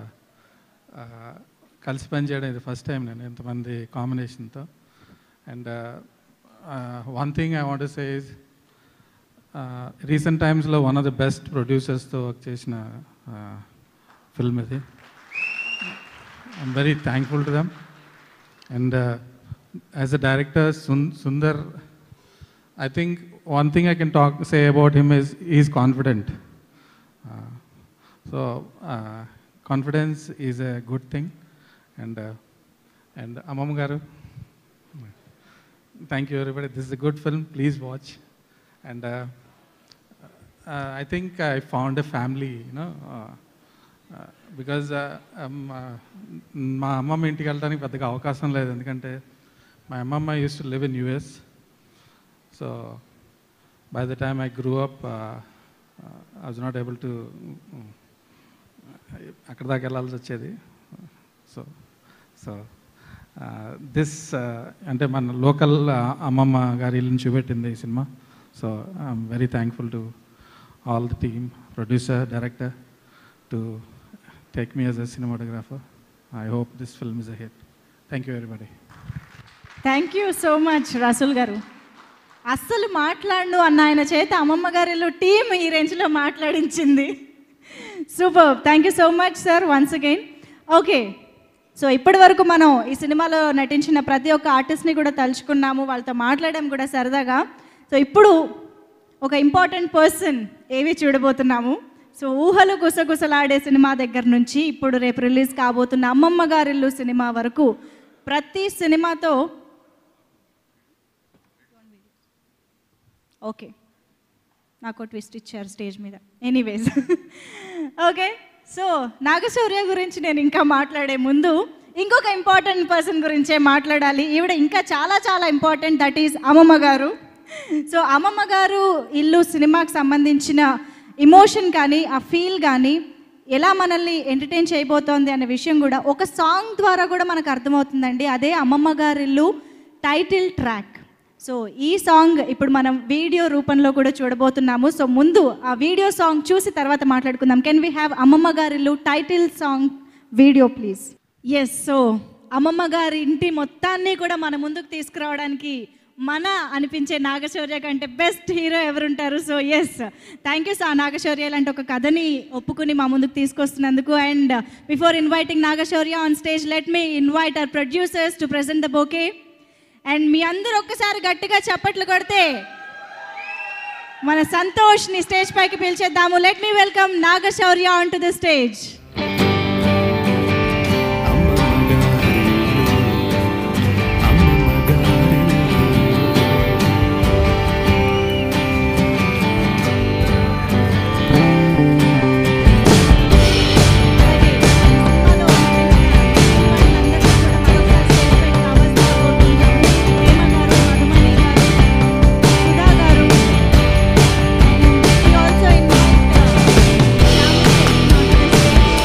కలిసి పనిచేయడం ఇది ఫస్ట్ టైం నేను ఎంతమంది కాంబినేషన్తో and one thing I want say is recent టైమ్స్లో వన్ ఆఫ్ ద బెస్ట్ ప్రొడ్యూసర్స్తో వర్క్ చేసిన ఫిల్మ్ ఇది I'm very thankful to them and as a director సున్ Sundar I think one thing I can talk say about him is he's confident. Uh, so uh, confidence is a good thing, and uh, and Amam Garu. Thank you everybody. This is a good film. Please watch, and uh, uh, I think I found a family. You know. Uh, uh, because మా అమ్మమ్మ ఇంటికి వెళ్ళడానికి పెద్దగా అవకాశం లేదు ఎందుకంటే మా అమ్మమ్మ used to live in US so by the time I grew up I was not able to అక్కడ దాకా వెళ్ళాల్సి వచ్చేది సో సో దిస్ అంటే మన లోకల్ అమ్మమ్మ గారి ఇల్లుని చూపెట్టింది ఈ cinema so I'm very thankful to all the team producer director to take me as a cinematographer I hope this film is a hit thank you everybody thank you so much Rasool గారు అస్సలు మాట్లాడను అన్న ఆయన చేత అమ్మమ్మ గారిలో team ఈ రేంజ్లో మాట్లాడించింది super thank you so much sir once again okay so ఇప్పటి వరకు మనం ఈ సినిమాలో నటించిన ప్రతి ఒక్క ఆర్టిస్ట్ని కూడా తలుచుకున్నాము వాళ్ళతో మాట్లాడడం కూడా సరదాగా సో ఇప్పుడు ఒక ఇంపార్టెంట్ పర్సన్ ఏవి చూడబోతున్నాము సో ఊహలు గుసగుసలాడే సినిమా దగ్గర నుంచి ఇప్పుడు రేపు రిలీజ్ కాబోతున్న అమ్మమ్మ గారిల్లు సినిమా వరకు ప్రతి సినిమాతో ఓకే నాకు ట్విస్ట్ ఇచ్చారు స్టేజ్ మీద ఎనీవేస్ ఓకే సో నాగశౌర్య గురించి నేను ఇంకా మాట్లాడే ముందు ఇంకొక ఇంపార్టెంట్ పర్సన్ గురించే మాట్లాడాలి ఈవిడ ఇంకా చాలా చాలా ఇంపార్టెంట్ దట్ ఈస్ అమ్మమ్మ గారు సో అమ్మమ్మ గారు ఇల్లు సినిమాకి సంబంధించిన ఇమోషన్ కానీ ఆ ఫీల్ కానీ ఎలా మనల్ని ఎంటర్టైన్ చేయబోతోంది అనే విషయం కూడా ఒక సాంగ్ ద్వారా కూడా మనకు అర్థమవుతుందండి అదే అమ్మమ్మ గారిల్లు టైటిల్ ట్రాక్ సో ఈ సాంగ్ ఇప్పుడు మనం వీడియో రూపంలో కూడా చూడబోతున్నాము సో ముందు ఆ వీడియో సాంగ్ చూసి తర్వాత మాట్లాడుకుందాం కెన్ వీ హ్యావ్ అమ్మమ్మ గారిల్లు title song video please yes so అమ్మమ్మ గారి ఇంటి మొత్తాన్ని కూడా మన ముందుకు తీసుకురావడానికి మన అనిపించే నాగశౌర్య కంటే బెస్ట్ హీరో ఎవరుంటారు so yes thank you sir Naga Shaurya లాంటి ఒక కథని ఒప్పుకుని మా ముందుకు తీసుకొస్తున్నందుకు and before inviting Naga Shaurya on stage let me invite our producers to present the bouquet and మీ అందరూ ఒక్కసారి గట్టిగా చప్పట్లు కొడితే మన సంతోష్ని స్టేజ్ పైకి పిలిచేద్దాము let me welcome Naga Shaurya on to the stage also invite uh,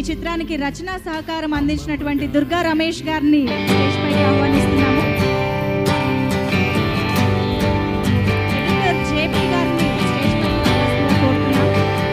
చిత్రానికి రచన సహకారం అందించినటువంటి దుర్గా రమేష్ గారిని స్టేజ్ పైకి ఆహ్వానిస్తున్నాము ఎడిటర్ జేపీ గారిని స్టేజ్ పైకి రావాల్సిందిగా కోరుతున్నాము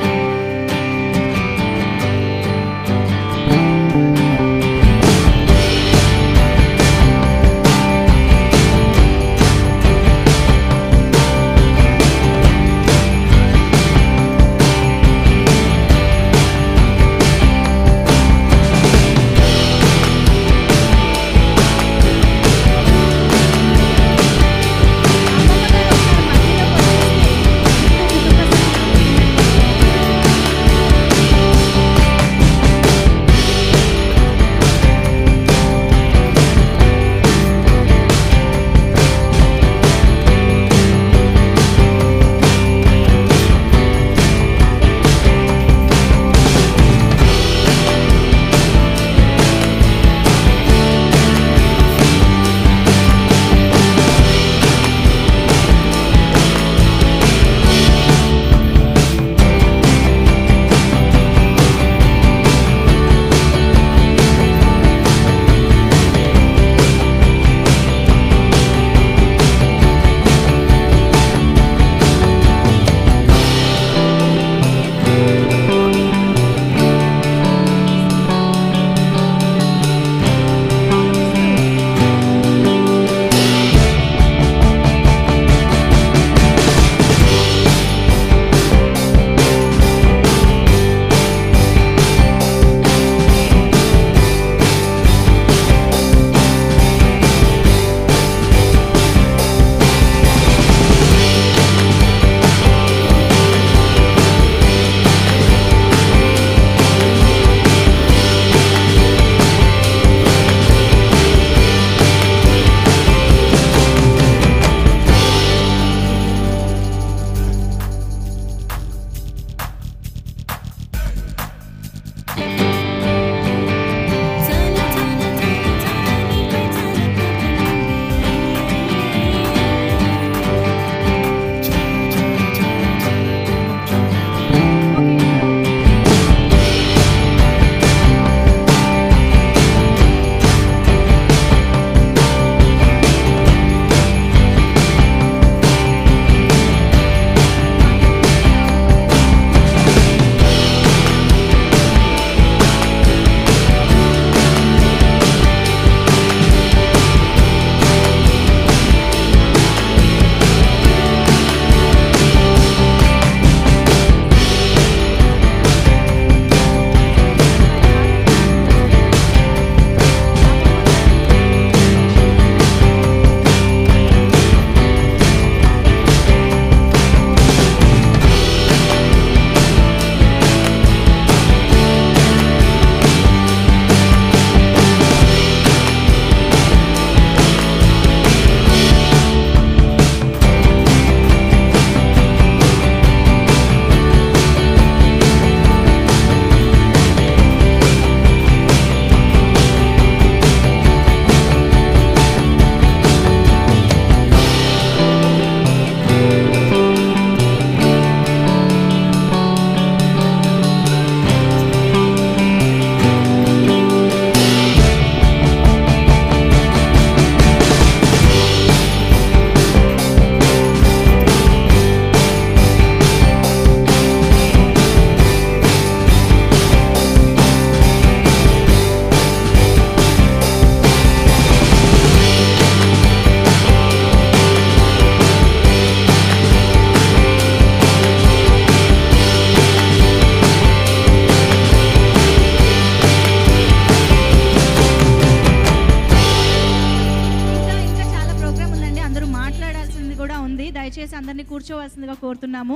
దయచేసి అందరినీ కూర్చోవలసిందిగా కోరుతున్నాము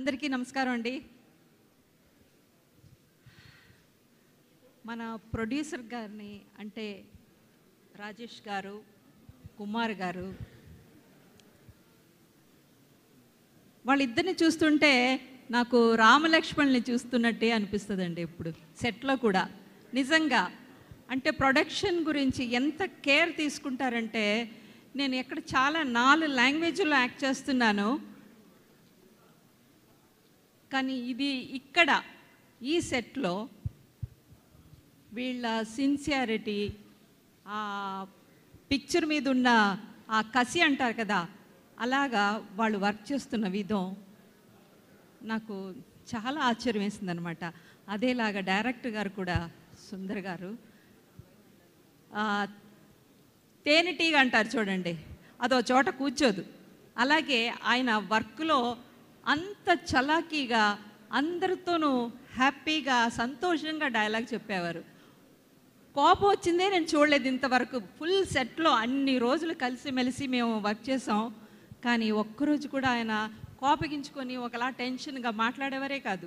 అందరికీ నమస్కారం అండి మన ప్రొడ్యూసర్ గారిని అంటే రాజేష్ గారు కుమార్ గారు వాళ్ళిద్దరిని చూస్తుంటే నాకు రామలక్ష్మణ్ని చూస్తున్నట్టే అనిపిస్తుందండి ఇప్పుడు సెట్లో కూడా నిజంగా అంటే ప్రొడక్షన్ గురించి ఎంత కేర్ తీసుకుంటారంటే నేను ఎక్కడ చాలా నాలుగు లాంగ్వేజ్లో యాక్ట్ చేస్తున్నాను కానీ ఇది ఇక్కడ ఈ సెట్లో వీళ్ళ సిన్సియారిటీ ఆ పిక్చర్ మీద ఉన్న ఆ కసి అంటారు కదా అలాగా వాళ్ళు వర్క్ చేస్తున్న విధం నాకు చాలా ఆశ్చర్యం వేసింది అనమాట అదేలాగా డైరెక్టర్ గారు కూడా సుందర్ గారు ఆ, తేనెటీగ అంటారు చూడండి అదో చోట కూర్చోదు అలాగే ఆయన వర్క్లో అంత చలాకీగా అందరితోనూ హ్యాపీగా సంతోషంగా డైలాగ్ చెప్పేవారు కోపం వచ్చిందే నేను చూడలేదు ఇంతవరకు ఫుల్ సెట్లో అన్ని రోజులు కలిసిమెలిసి మేము వర్క్ చేసాం కానీ ఒక్కరోజు కూడా ఆయన కోపగించుకొని ఒకలా టెన్షన్గా మాట్లాడేవారే కాదు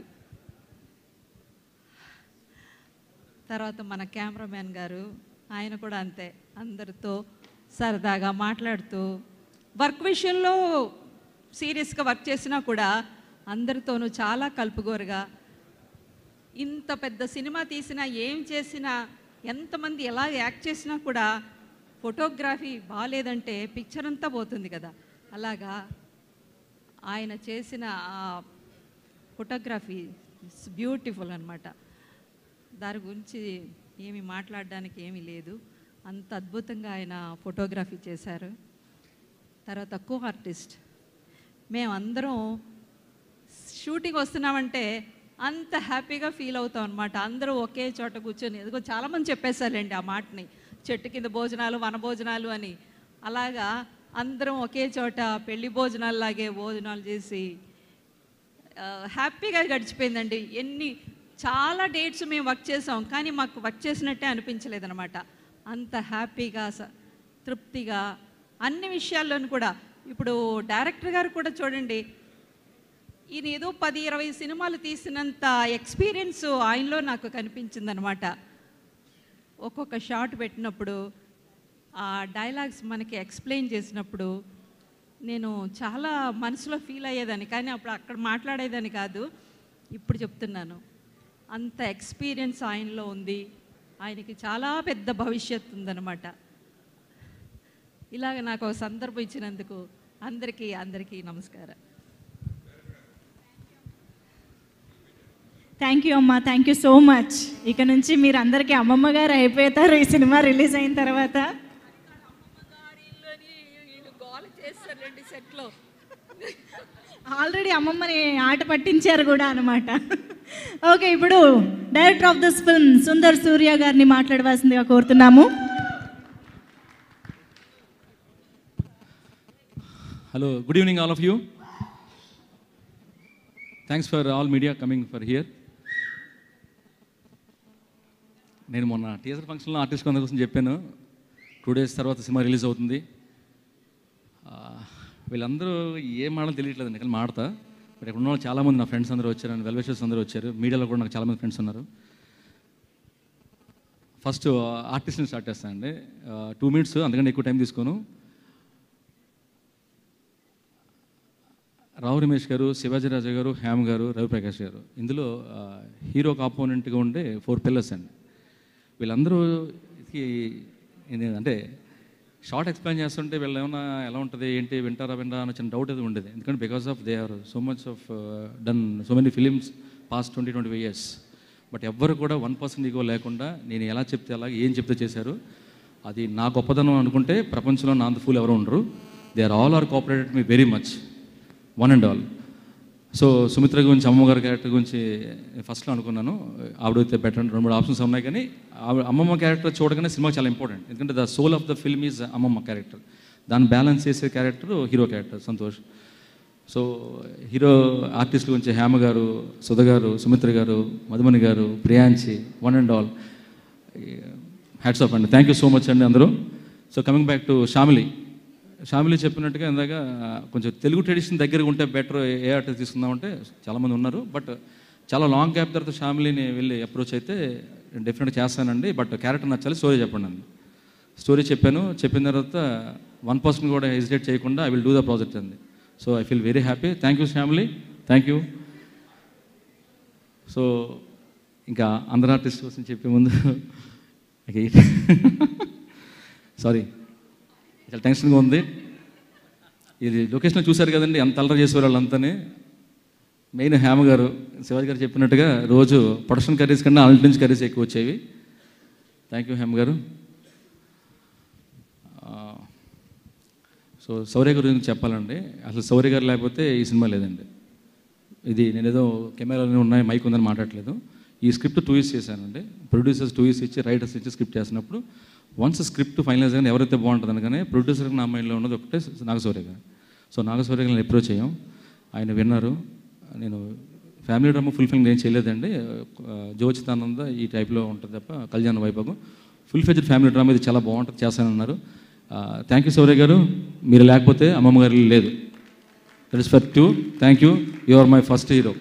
తర్వాత మన కెమెరామ్యాన్ గారు ఆయన కూడా అంతే అందరితో సరదాగా మాట్లాడుతూ వర్క్ విషయంలో సీరియస్గా వర్క్ చేసినా కూడా అందరితోనూ చాలా కలుపుగోరుగా ఇంత పెద్ద సినిమా తీసినా ఏం చేసినా ఎంతమంది ఎలా యాక్ట్ చేసినా కూడా ఫోటోగ్రఫీ బాగాలేదంటే పిక్చర్ అంతా పోతుంది కదా అలాగా ఆయన చేసిన ఆ ఫోటోగ్రఫీ ఇట్స్ బ్యూటిఫుల్ అనమాట దాని గురించి ఏమి మాట్లాడడానికి ఏమీ లేదు అంత అద్భుతంగా ఆయన ఫోటోగ్రఫీ చేశారు తర్వాత కో ఆర్టిస్ట్ మేమందరం షూటింగ్ వస్తున్నామంటే అంత హ్యాపీగా ఫీల్ అవుతాం అనమాట అందరూ ఒకే చోట కూర్చొని ఎదుగో చాలామంది చెప్పేశారండి ఆ మాటని చెట్టు కింద భోజనాలు వన భోజనాలు అని అలాగా అందరం ఒకే చోట పెళ్లి భోజనాలు లాగే భోజనాలు చేసి ఆ, హ్యాపీగా గడిచిపోయిందండి ఎన్ని చాలా డేట్స్ మేము వర్క్ చేసాం కానీ మాకు వర్క్ చేసినట్టే అనిపించలేదన్నమాట అంత హ్యాపీగా స- తృప్తిగా అన్ని విషయాల్లోనూ కూడా ఇప్పుడు డైరెక్టర్ గారు కూడా చూడండి ఈయన ఏదో పది ఇరవై సినిమాలు తీసినంత ఎక్స్పీరియన్స్ ఆయనలో నాకు కనిపించిందనమాట ఒక్కొక్క షాట్ పెట్టినప్పుడు ఆ డైలాగ్స్ మనకి ఎక్స్ప్లెయిన్ చేసినప్పుడు నేను చాలా మనసులో ఫీల్ అయ్యేదాన్ని కానీ అప్పుడు అక్కడ మాట్లాడేదాన్ని కాదు ఇప్పుడు చెప్తున్నాను అంత ఎక్స్పీరియన్స్ ఆయనలో ఉంది ఆయనకి చాలా పెద్ద భవిష్యత్తు ఉందన్నమాట ఇలాగ నాకు ఒక సందర్భం ఇచ్చినందుకు అందరికీ అందరికీ నమస్కారం థ్యాంక్ యూ అమ్మా థ్యాంక్ యూ సో మచ్ ఇక నుంచి మీరు అందరికీ అమ్మమ్మ గారు అయిపోతారు ఈ సినిమా రిలీజ్ అయిన తర్వాత చేస్తారండి సెట్లో ఆల్రెడీ అమ్మమ్మని ఆట పట్టించారు కూడా అనమాట ఓకే ఇప్పుడు director of this film Sundar Surya గారిని మాట్లాడవలసిందిగా కోరుతున్నాము Hello, good evening, all of you. Thanks for all media coming for here. నేను మొన్న టీజర్ ఫంక్షన్లో ఆర్టిస్ట్ కొందరి కోసం చెప్పాను టూ డేస్ తర్వాత సినిమా రిలీజ్ అవుతుంది ఆ, వీళ్ళందరూ ఏం మాటలు తెలియట్లేదండి కానీ మాడతా బట్ ఇక్కడ ఉన్న వాళ్ళు చాలామంది నా ఫ్రెండ్స్ అందరూ వచ్చారు అండ్ వెల్విషర్స్ అందరూ వచ్చారు మీడియాలో కూడా నాకు చాలామంది ఫ్రెండ్స్ ఉన్నారు ఫస్ట్ ఆర్టిస్ట్ని స్టార్ట్ చేస్తానండి టూ మినిట్స్ అందుకని ఎక్కువ టైం తీసుకోను రావు రమేష్ గారు శివాజీరాజు గారు హేమ్ గారు రవిప్రకాష్ గారు ఇందులో ఆ, హీరో కాంపోనెంట్గా ఉండే ఫోర్ పిల్లర్స్ అండి వీళ్ళందరూ ఇది ఇది అంటే షార్ట్ ఎక్స్ప్లెయిన్ చేస్తుంటే వీళ్ళు ఏమన్నా ఎలా ఉంటుంది ఏంటి వింటారా వింటారా అని చిన్న డౌట్ అది ఉండేది ఎందుకంటే because of they are so much of done so many films past twenty twenty five years but ఎవ్వరు కూడా వన్ పర్సెంట్ ఈగో లేకుండా నేను ఎలా చెప్తే అలా ఏం చెప్తే చేశారు అది నా గొప్పదనం అనుకుంటే ప్రపంచంలో నా అంత ఫూల్ ఎవరు ఉండరు they are all are cooperated me very much one and all so Sumitra గురించి అమ్మగారి క్యారెక్టర్ గురించి ఫస్ట్లో అనుకున్నాను ఆవిడైతే బెటర్ రెండు మూడు ఆప్షన్స్ ఉన్నాయి కానీ ఆవిడ అమ్మమ్మ క్యారెక్టర్ చూడగానే సినిమా చాలా ఇంపార్టెంట్ ఎందుకంటే the soul of the film is అమ్మమ్మ క్యారెక్టర్ దాన్ని బ్యాలెన్స్ చేసే character hero character Santosh so hero artist గురించి Hema garu Sudha garu Sumitra garu Madhumani garu Priyanchi one and all hats off అండి థ్యాంక్ యూ సో మచ్ అండి అందరూ so coming back to Shamili Shamili చెప్పినట్టుగా ఇందాక కొంచెం తెలుగు ట్రెడిషన్ దగ్గర ఉంటే బెటర్ ఏ ఆర్టిస్ట్ తీసుకుందామంటే చాలామంది ఉన్నారు బట్ చాలా లాంగ్ గ్యాప్ తర్వాత షామిలిని వెళ్ళి అప్రోచ్ అయితే డెఫినెట్గా చేస్తానండి బట్ క్యారెక్టర్ నచ్చాలి స్టోరీ చెప్పండి అండి స్టోరీ చెప్పాను చెప్పిన తర్వాత వన్ పర్సన్ కూడా హెజిటేట్ చేయకుండా I will do the project అండి so I feel very happy thank you family thank you so ఇంకా అందరు ఆర్టిస్ట్ కోసం చెప్పే ముందు సారీ చాలా టెన్షన్గా ఉంది ఇది లొకేషన్ చూశారు కదండి ఎంత అల్లరి చేసేవారు వాళ్ళంతానే మెయిన్ హేమ గారు శివాజీ గారు చెప్పినట్టుగా రోజు ప్రొడక్షన్ కర్రీస్ కన్నా అల్టి నుంచి కర్రీస్ ఎక్కువ వచ్చేవి థ్యాంక్ యూ హేమ గారు సో శౌర్య గారి గురించి చెప్పాలండి అసలు శౌర్య గారు లేకపోతే ఈ సినిమా లేదండి ఇది నేను ఏదో కెమెరాలు ఉన్నాయి మైక్ ఉందని మాట్లాడలేదు ఈ స్క్రిప్ట్ టూ ఇయర్స్ చేశానండి ప్రొడ్యూసర్స్ టూ ఇయర్స్ ఇచ్చి రైటర్స్ ఇచ్చి స్క్రిప్ట్ చేసినప్పుడు వన్స్ స్క్రిప్ట్ ఫైనలైజ్ కానీ ఎవరైతే బాగుంటుంది అనగానే ప్రొడ్యూసర్కి నా మైండ్లో ఉన్నది ఒకటే నాగశౌర్య గారు సో నాగశౌర్య గారిని అప్రోచ్ అయ్యాం ఆయన విన్నారు నేను ఫ్యామిలీ డ్రామా ఫుల్ ఫిల్మ్ ఏం చేయలేదండి జోచితానంద ఈ టైప్లో ఉంటుంది తప్ప కళ్యాణ వైభవం ఫుల్ ఫెజ్డ్ ఫ్యామిలీ డ్రామా ఇది చాలా బాగుంటుంది చేస్తానన్నారు థ్యాంక్ యూ శౌర్య గారు మీరు లేకపోతే అమ్మమ్మ గారు లేదు that is for too thank you you are my first hero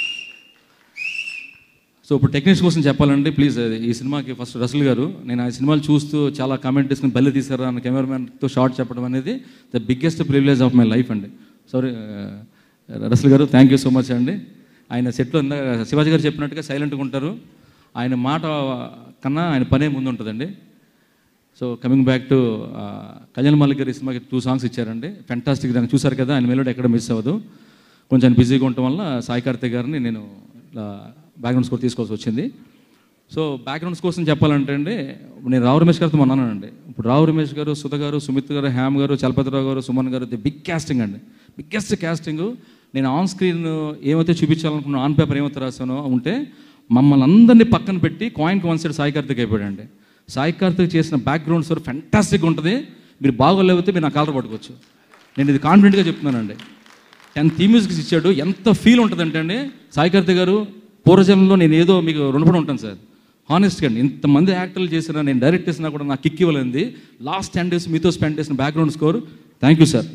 so ఇప్పుడు టెక్నిక్స్ కోసం చెప్పాలండి ప్లీజ్ ఈ సినిమాకి ఫస్ట్ రసల్ గారు నేను ఆ సినిమాలు చూస్తూ చాలా కామెంట్ తీసుకుని బల్లి తీసారా అన్న కెమెరామ్యాన్తో షార్ట్ చెప్పడం అనేది the biggest privilege of my life అండి sorry Rasal garu thank you so much అండి ఆయన సెట్లో ఇందాక శివాజీ గారు చెప్పినట్టుగా సైలెంట్గా ఉంటారు ఆయన మాట కన్నా ఆయన పనే ముందు ఉంటుందండి so coming back to Kalyan Mallik గారి సినిమాకి టూ సాంగ్స్ ఇచ్చారండి ఫెంటాస్టిక్ దాన్ని చూసారు కదా ఆయన మెలోడీ ఎక్కడ మిస్ అవ్వదు కొంచెం ఆయన బిజీగా ఉండటం వల్ల సాయి కార్తిక్ గారిని నేను ఇలా బ్యాక్గ్రౌండ్ స్కోర్ తీసుకోవాల్సి వచ్చింది సో బ్యాక్గ్రౌండ్ స్కోర్స్ అని చెప్పాలంటే అండి నేను రావు రమేష్ గారితో మొన్నానండి ఇప్పుడు రావు రమేష్ గారు సుధ గారు సుమిత్ గారు హ్యామ్ గారు Chalapathirao garu Suman garu the big casting అండి బిగ్గెస్ట్ క్యాస్టింగ్ నేను ఆన్ స్క్రీన్ ఏమైతే చూపించాలనుకున్నా ఆన్ పేపర్ ఏమైతే రాసానో ఉంటే మమ్మల్ని అందరినీ పక్కన పెట్టి కాయిన్కి వన్ సైడ్ సాయి కార్తిక్ అయిపోయాడండి సాయి కార్తిక్ చేసిన బ్యాక్గ్రౌండ్ స్కోర్ ఫెంటాస్టిక్ ఉంటుంది మీరు బాగోలేకపోతే మీరు నా కాలర్ పట్టుకోవచ్చు నేను ఇది కాన్ఫిడెంట్గా చెప్తున్నానండి టెన్ థీమ్ మ్యూజిక్స్ ఇచ్చాడు ఎంత ఫీల్ ఉంటుందంటే అండి సాయి కార్తిక్ గారు పూర్వజన్మలో నేను ఏదో మీకు రుణపడి ఉంటాను సార్ హానెస్ట్గా అండి ఇంతమంది యాక్టర్లు చేసినా నేను డైరెక్ట్ చేసినా కూడా నాకు కిక్ ఇవ్వలేంది లాస్ట్ టెన్ డేస్ మీతో స్పెండ్ చేసిన background score thank you sir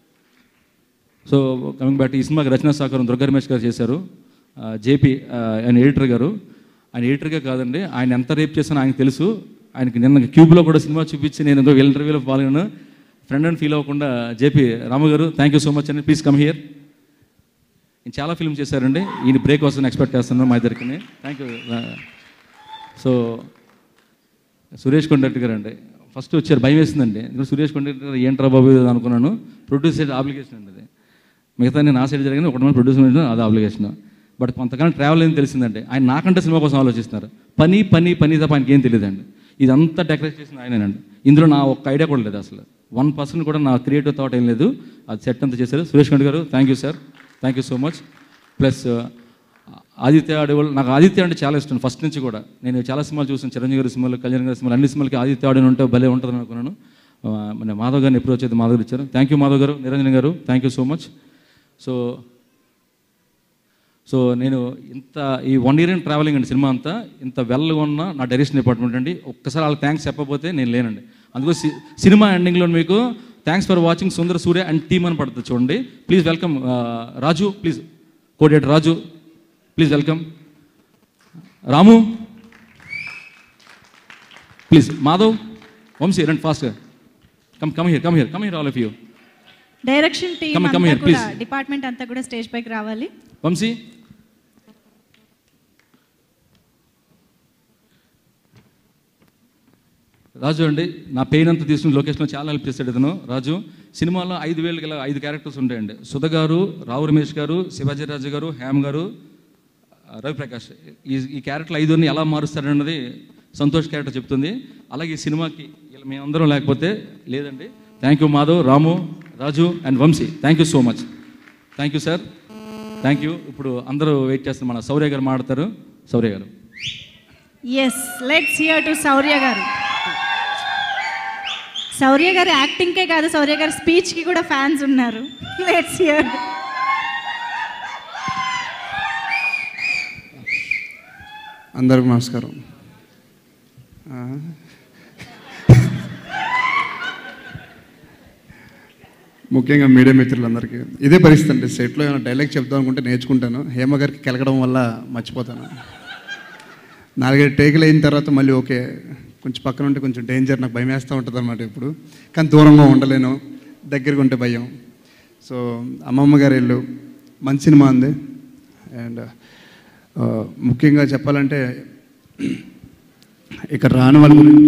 so coming back ఈ సినిమాకి రచనా సహకారం దుర్గా రమేష్ గారు చేశారు జేపీ ఆయన ఎడిటర్ గారు ఆయన ఎడిటర్గా కాదండి ఆయన ఎంత రేప్ చేశానో ఆయనకు తెలుసు ఆయనకి నిన్న క్యూబ్లో కూడా సినిమా చూపించి నేను ఇంకో ఇంటర్వ్యూలో పాల్గొన్నాను ఫ్రెండ్ అని ఫీల్ అవ్వకుండా JP Ramu garu thank you so much అండి ప్లీజ్ కమ్ హియర్ నేను చాలా ఫిల్మ్ చేశారండి ఈయన బ్రేక్ వస్తుందని ఎక్స్పెక్ట్ చేస్తున్నాను మా ఇద్దరికి thank you so Suresh Kondareddy garu అండి ఫస్ట్ వచ్చారు భయం వేసిందండి ఎందుకంటే సురేష్ కొండరెడ్డి గారు ఏంట్రా బాబు ఇది అనుకున్నాను ప్రొడ్యూసర్ ఆబ్లిగేషన్ అండి అది మిగతా నేను నా సైడ్ జరిగింది ఒకటి మంది ప్రొడ్యూసర్ అది ఆబ్లిగేషన్ బట్ కొంతకాలం ట్రావెల్ ఏం తెలిసిందండి ఆయన నాకంటే సినిమా కోసం ఆలోచిస్తున్నారు పని పని పని తప్ప ఆయనకి ఏం తెలియదండి ఇదంతా డెకరేట్ చేసిన ఆయనేనండి ఇందులో నా ఒక్క ఐడియా కూడా లేదు అసలు వన్ పర్సెంట్ కూడా నా క్రియేటివ్ థాట్ ఏం లేదు అది సెట్ అంతా చేశారు Suresh Konda garu thank you sir thank you so much plus Aditya అడవులు నాకు ఆదిత్య అంటే చాలా ఇష్టం ఫస్ట్ నుంచి కూడా నేను చాలా సినిమాలు చూసాను చిరంజీవి గారి సినిమాలు కళ్యాణ్ గారి సినిమాలు అన్ని సినిమాలకి ఆదిత్య ఆడిన ఉంటే భలే ఉంటుంది అనుకున్నాను మన మాధవ్ గారిని ఎప్పుడు వచ్చేది మాధవ్ గారు ఇచ్చారు thank you Madhav garu Niranjan garu thank you so much so so నేను ఇంత ఈ వన్ ఇయర్ ఇన్ ట్రావెలింగ్ అండి సినిమా అంతా ఇంత వెల్గా ఉన్న నా డైరెక్షన్ డిపార్ట్మెంట్ అండి ఒక్కసారి వాళ్ళకి థ్యాంక్స్ చెప్పకపోతే నేను లేనండి అందుకు సినిమా ఎండింగ్లో మీకు thanks for watching Sundara Surya and team అని పడుతుంది చూడండి ప్లీజ్ వెల్కమ్ రాజు ప్లీజ్ కోడేటర్ Raju please welcome Ramu please Madhav Vamsi రండి ఫాస్ట్గా come come here come here come here all of you direction team Come, come అంతా here, కూడా please. డిపార్ట్మెంట్ అంతా కూడా స్టేజ్ పైకి రావాలి వంశీ రాజు అండి నా పెయిన్ అంతా తీసుకుని లొకేషన్లో చాలా హెల్ప్ చేశాడు ఇతను రాజు సినిమాలో ఐదు వేలు గల ఐదు క్యారెక్టర్స్ ఉంటాయండి సుధ గారు రావు రమేష్ గారు శివాజీ రాజు గారు హేమ్ గారు రవిప్రకాష్ ఈ ఈ క్యారెక్టర్లు ఐదుని ఎలా మారుస్తారన్నది సంతోష్ క్యారెక్టర్ చెప్తుంది అలాగే ఈ సినిమాకి ఇలా మేమందరం లేకపోతే లేదండి thank you Madhav Ramu Raju and Vamsi thank you so much thank you sir thank you ఇప్పుడు అందరూ వెయిట్ చేస్తారు మన శౌర్య గారు మాడతారు Shaurya garu yes let's hear to Shaurya garu Shaurya గారు యాక్టింగ్కే కాదు శౌర్య గారి స్పీచ్కి కూడా ఫ్యాన్స్ ఉన్నారు లెట్స్ హియర్ అందరికి నమస్కారం ఆ, ముఖ్యంగా మీడియా మిత్రులందరికీ ఇదే పరిస్థితి అండి సెట్లో ఏమైనా డైలాగ్ చెప్దాం అనుకుంటే నేర్చుకుంటాను హేమ గారికి కెలకడం వల్ల మర్చిపోతాను నాలుగైదు టేకులు అయిన తర్వాత మళ్ళీ ఓకే కొంచెం పక్కన ఉంటే కొంచెం డేంజర్ నాకు భయం వేస్తూ ఉంటుంది అనమాట ఇప్పుడు కానీ దూరంగా ఉండలేను దగ్గరగా ఉంటే భయం సో అమ్మమ్మ గారి ఇల్లు మంచి సినిమా ఉంది అండ్ ముఖ్యంగా చెప్పాలంటే ఇక్కడ రాని వాళ్ళ గురించి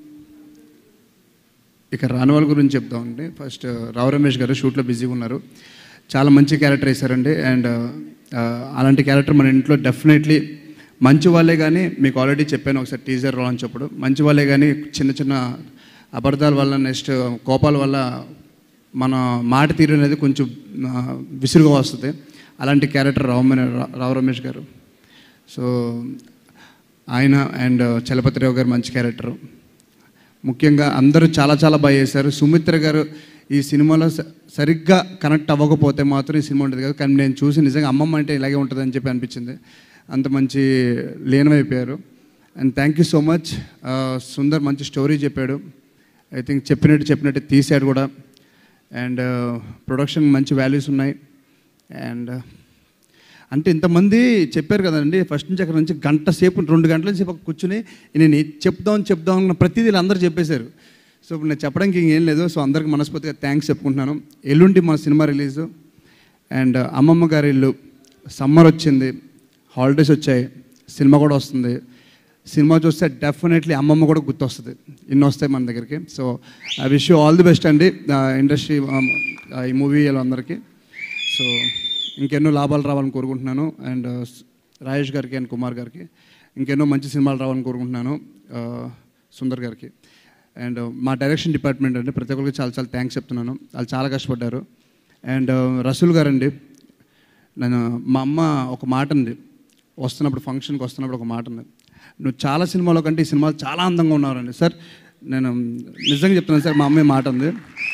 ఇక రాని వాళ్ళ గురించి చెప్తామండి ఫస్ట్ రావు రమేష్ గారు షూట్లో బిజీగా ఉన్నారు చాలా మంచి క్యారెక్టర్ వేశారండి అండ్ అలాంటి క్యారెక్టర్ మన ఇంట్లో డెఫినెట్లీ మంచి వాళ్ళే కానీ మీకు ఆల్రెడీ చెప్పాను ఒకసారి టీజర్ లాంచ్ అప్పుడు మంచి వాళ్ళే కానీ చిన్న చిన్న అబద్ధాల వల్ల నెక్స్ట్ కోపాల వల్ల మన మాట తీరు అనేది కొంచెం ఆ, విసురుగా వస్తుంది అలాంటి క్యారెక్టర్ రావు రావు రమేష్ గారు సో ఆయన అండ్ చలపతిరావు గారు మంచి క్యారెక్టరు ముఖ్యంగా అందరూ చాలా చాలా బాగా చేశారు సుమిత్ర గారు ఈ సినిమాలో స- సరిగ్గా కనెక్ట్ అవ్వకపోతే మాత్రం ఈ సినిమా ఉంటుంది కదా కానీ నేను చూసి నిజంగా అమ్మమ్మ అంటే ఇలాగే ఉంటుందని చెప్పి అనిపించింది అంత మంచి లీనమైపోయారు and thank you so much Sundar మంచి స్టోరీ చెప్పాడు ఐ థింక్ చెప్పినట్టు చెప్పినట్టు తీశాడు కూడా అండ్ ప్రొడక్షన్ మంచి వాల్యూస్ ఉన్నాయి అండ్ అంటే ఇంతమంది చెప్పారు కదండి ఫస్ట్ నుంచి అక్కడ నుంచి గంట సేపు రెండు గంటల సేపు అక్కడ కూర్చుని నేను ఇది చెప్దాం చెప్దాం అన్న ప్రతిదీ వీళ్ళు అందరూ చెప్పేశారు సో ఇప్పుడు నేను చెప్పడానికి ఇంకేం లేదు సో అందరికి మనస్ఫూర్తిగా థ్యాంక్స్ చెప్పుకుంటున్నాను ఎల్లుండి మన సినిమా రిలీజు అండ్ అమ్మమ్మ గారి ఇల్లు సమ్మర్ వచ్చింది హాలిడేస్ వచ్చాయి సినిమా కూడా వస్తుంది సినిమా చూస్తే డెఫినెట్లీ అమ్మమ్మ కూడా గుర్తొస్తుంది ఇన్ని వస్తాయి మన దగ్గరికి so I wish you all the best అండి ఇండస్ట్రీ ఈ మూవీ అందరికీ సో ఇంకెన్నో లాభాలు రావాలని కోరుకుంటున్నాను అండ్ రాజేష్ గారికి అండ్ కుమార్ గారికి ఇంకెన్నో మంచి సినిమాలు రావాలని కోరుకుంటున్నాను ఆ, సుందర్ గారికి అండ్ మా డైరెక్షన్ డిపార్ట్మెంట్ అండి ప్రతి ఒక్కరికి చాలా చాలా థ్యాంక్స్ చెప్తున్నాను వాళ్ళు చాలా కష్టపడ్డారు అండ్ రసూల్ గారండి నేను మా అమ్మ ఒక మాట ఉంది వస్తున్నప్పుడు ఫంక్షన్కి వస్తున్నప్పుడు ఒక మాట ఉంది నువ్వు చాలా సినిమాలో కంటే ఈ సినిమాలు చాలా అందంగా ఉన్నారండి సార్ నేను నిజంగా చెప్తున్నాను సార్ మా అమ్మాయి మాట ఉంది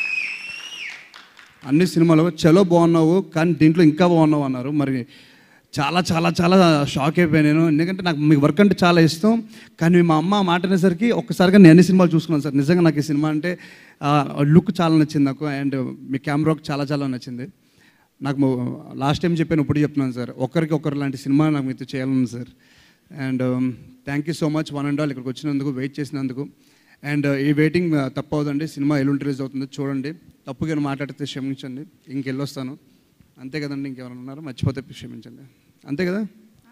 అన్ని సినిమాలు చలో బాగున్నావు కానీ దీంట్లో ఇంకా బాగున్నావు అన్నారు మరి చాలా చాలా చాలా షాక్ అయిపోయాను నేను ఎందుకంటే నాకు మీ వర్క్ అంటే చాలా ఇష్టం కానీ మా అమ్మ ఆ మాట అనేసరికి ఒక్కసారిగా నేను అన్ని సినిమాలు చూసుకున్నాను సార్ నిజంగా నాకు ఈ సినిమా అంటే లుక్ చాలా నచ్చింది నాకు అండ్ మీ కెమెరా వర్క్ చాలా చాలా నచ్చింది నాకు లాస్ట్ టైం చెప్పాను ఇప్పుడు చెప్తున్నాను సార్ ఒకరికి ఒకరు లాంటి సినిమా నాకు మీతో చేయాలని sir and thank you so much one and all ఇక్కడికి వచ్చినందుకు వెయిట్ చేసినందుకు అండ్ ఈ వెయిటింగ్ తప్పవదండి సినిమా ఎల్లుండి రిలీజ్ అవుతుంది చూడండి తప్పుగా మాట్లాడితే క్షమించండి ఇంకెళ్ళొస్తాను అంతే కదండి ఇంకెవరైనా ఉన్నారు మర్చిపోతే క్షమించండి అంతే కదా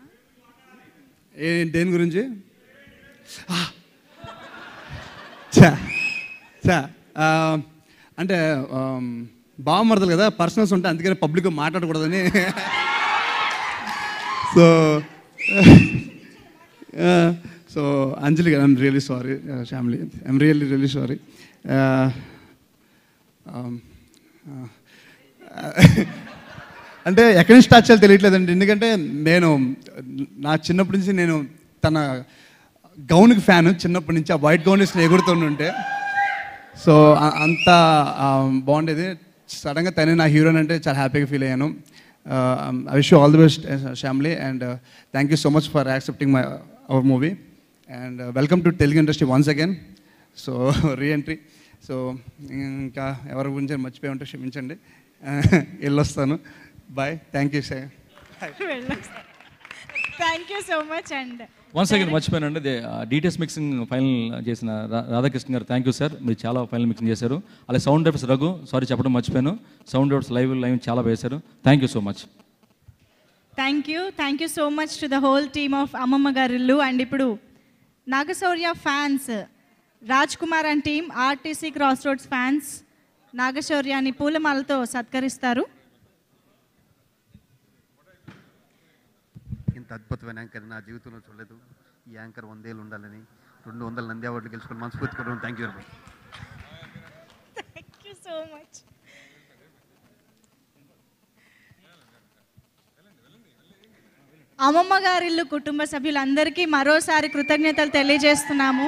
ఏ దేని గురించి ఆ! చా చా ఆ, అంటే బావమరదలు కదా పర్సనల్స్ ఉంటాయి అందుకని పబ్లిక్ మాట్లాడకూడదని so so Anjali garu I'm really sorry family I'm really really sorry అంటే ఎక్కడి నుంచి స్టార్ట్ చేయాలో తెలియట్లేదండి ఎందుకంటే నేను నా చిన్నప్పటి నుంచి నేను తన గౌన్కి ఫ్యాన్ చిన్నప్పటి నుంచి ఆ వైట్ గౌన్ వేసుకుని ఎగురుతుంటే సో అ- అంత ఆ, బాగుండేది సడన్గా తనే నా హీరోయిన్ అంటే చాలా హ్యాపీగా ఫీల్ అయ్యాను I wish all the best family and thank you so much for accepting my our movie and welcome to Telugu industry once again so reentry so ఇంకా ఎవరి గురించి మర్చిపోయి ఉంటే క్షమించండి వెళ్ళొస్తాను bye thank you sir thank you so much and one second మర్చిపోయానండి they details mixing final చేసిన రా- రాధాకృష్ణ గారు థ్యాంక్ యూ సార్ మీరు చాలా ఫైనల్ మిక్సింగ్ చేశారు అలాగే సౌండ్ ఎఫెక్ట్స్ రఘు సారీ చెప్పడం మర్చిపోయాను సౌండ్ ఎఫెక్ట్స్ లైవ్ లైవ్ చాలా వేశారు thank you so much thank you thank you so much to the whole team of Ammamma Garillu and ఇప్పుడు Nagashaurya fans Raj Kumar and team RTC cross roads fans నాగశౌర్యాన్ని పూలమాలతో సత్కరిస్తారు ఇంత అద్భుతమైన యాంకర్ నా జీవితంలో చూడలేదు ఈ యాంకర్ వందేళ్ళు ఉండాలని రెండు వందల నంది అవార్డులు గెలుచుకొని మనస్ఫూర్తి కూడా thank you very much thank you so much Ammamma Garillu కుటుంబ సభ్యులందరికీ మరోసారి కృతజ్ఞతలు తెలియజేస్తున్నాము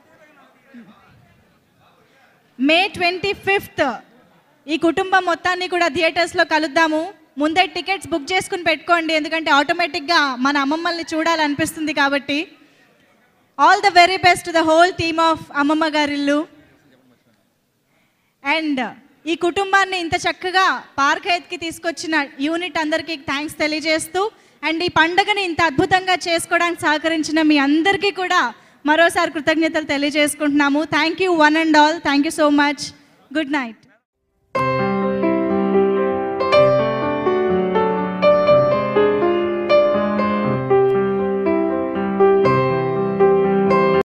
మే ట్వంటీ ఫిఫ్త్ ఈ కుటుంబం మొత్తాన్ని కూడా థియేటర్స్లో కలుద్దాము ముందే టికెట్స్ బుక్ చేసుకుని పెట్టుకోండి ఎందుకంటే ఆటోమేటిక్గా మన అమ్మమ్మల్ని చూడాలనిపిస్తుంది కాబట్టి all the very best the whole team of Ammamma Garillu and ఈ కుటుంబాన్ని ఇంత చక్కగా పార్క్ హైత్కి తీసుకొచ్చిన యూనిట్ అందరికీ థ్యాంక్స్ తెలియజేస్తూ అండ్ ఈ పండుగని ఇంత అద్భుతంగా చేసుకోవడానికి సహకరించిన మీ అందరికీ కూడా మరోసారి కృతజ్ఞతలు తెలియజేసుకుంటున్నాము thank you one and all thank you so much good night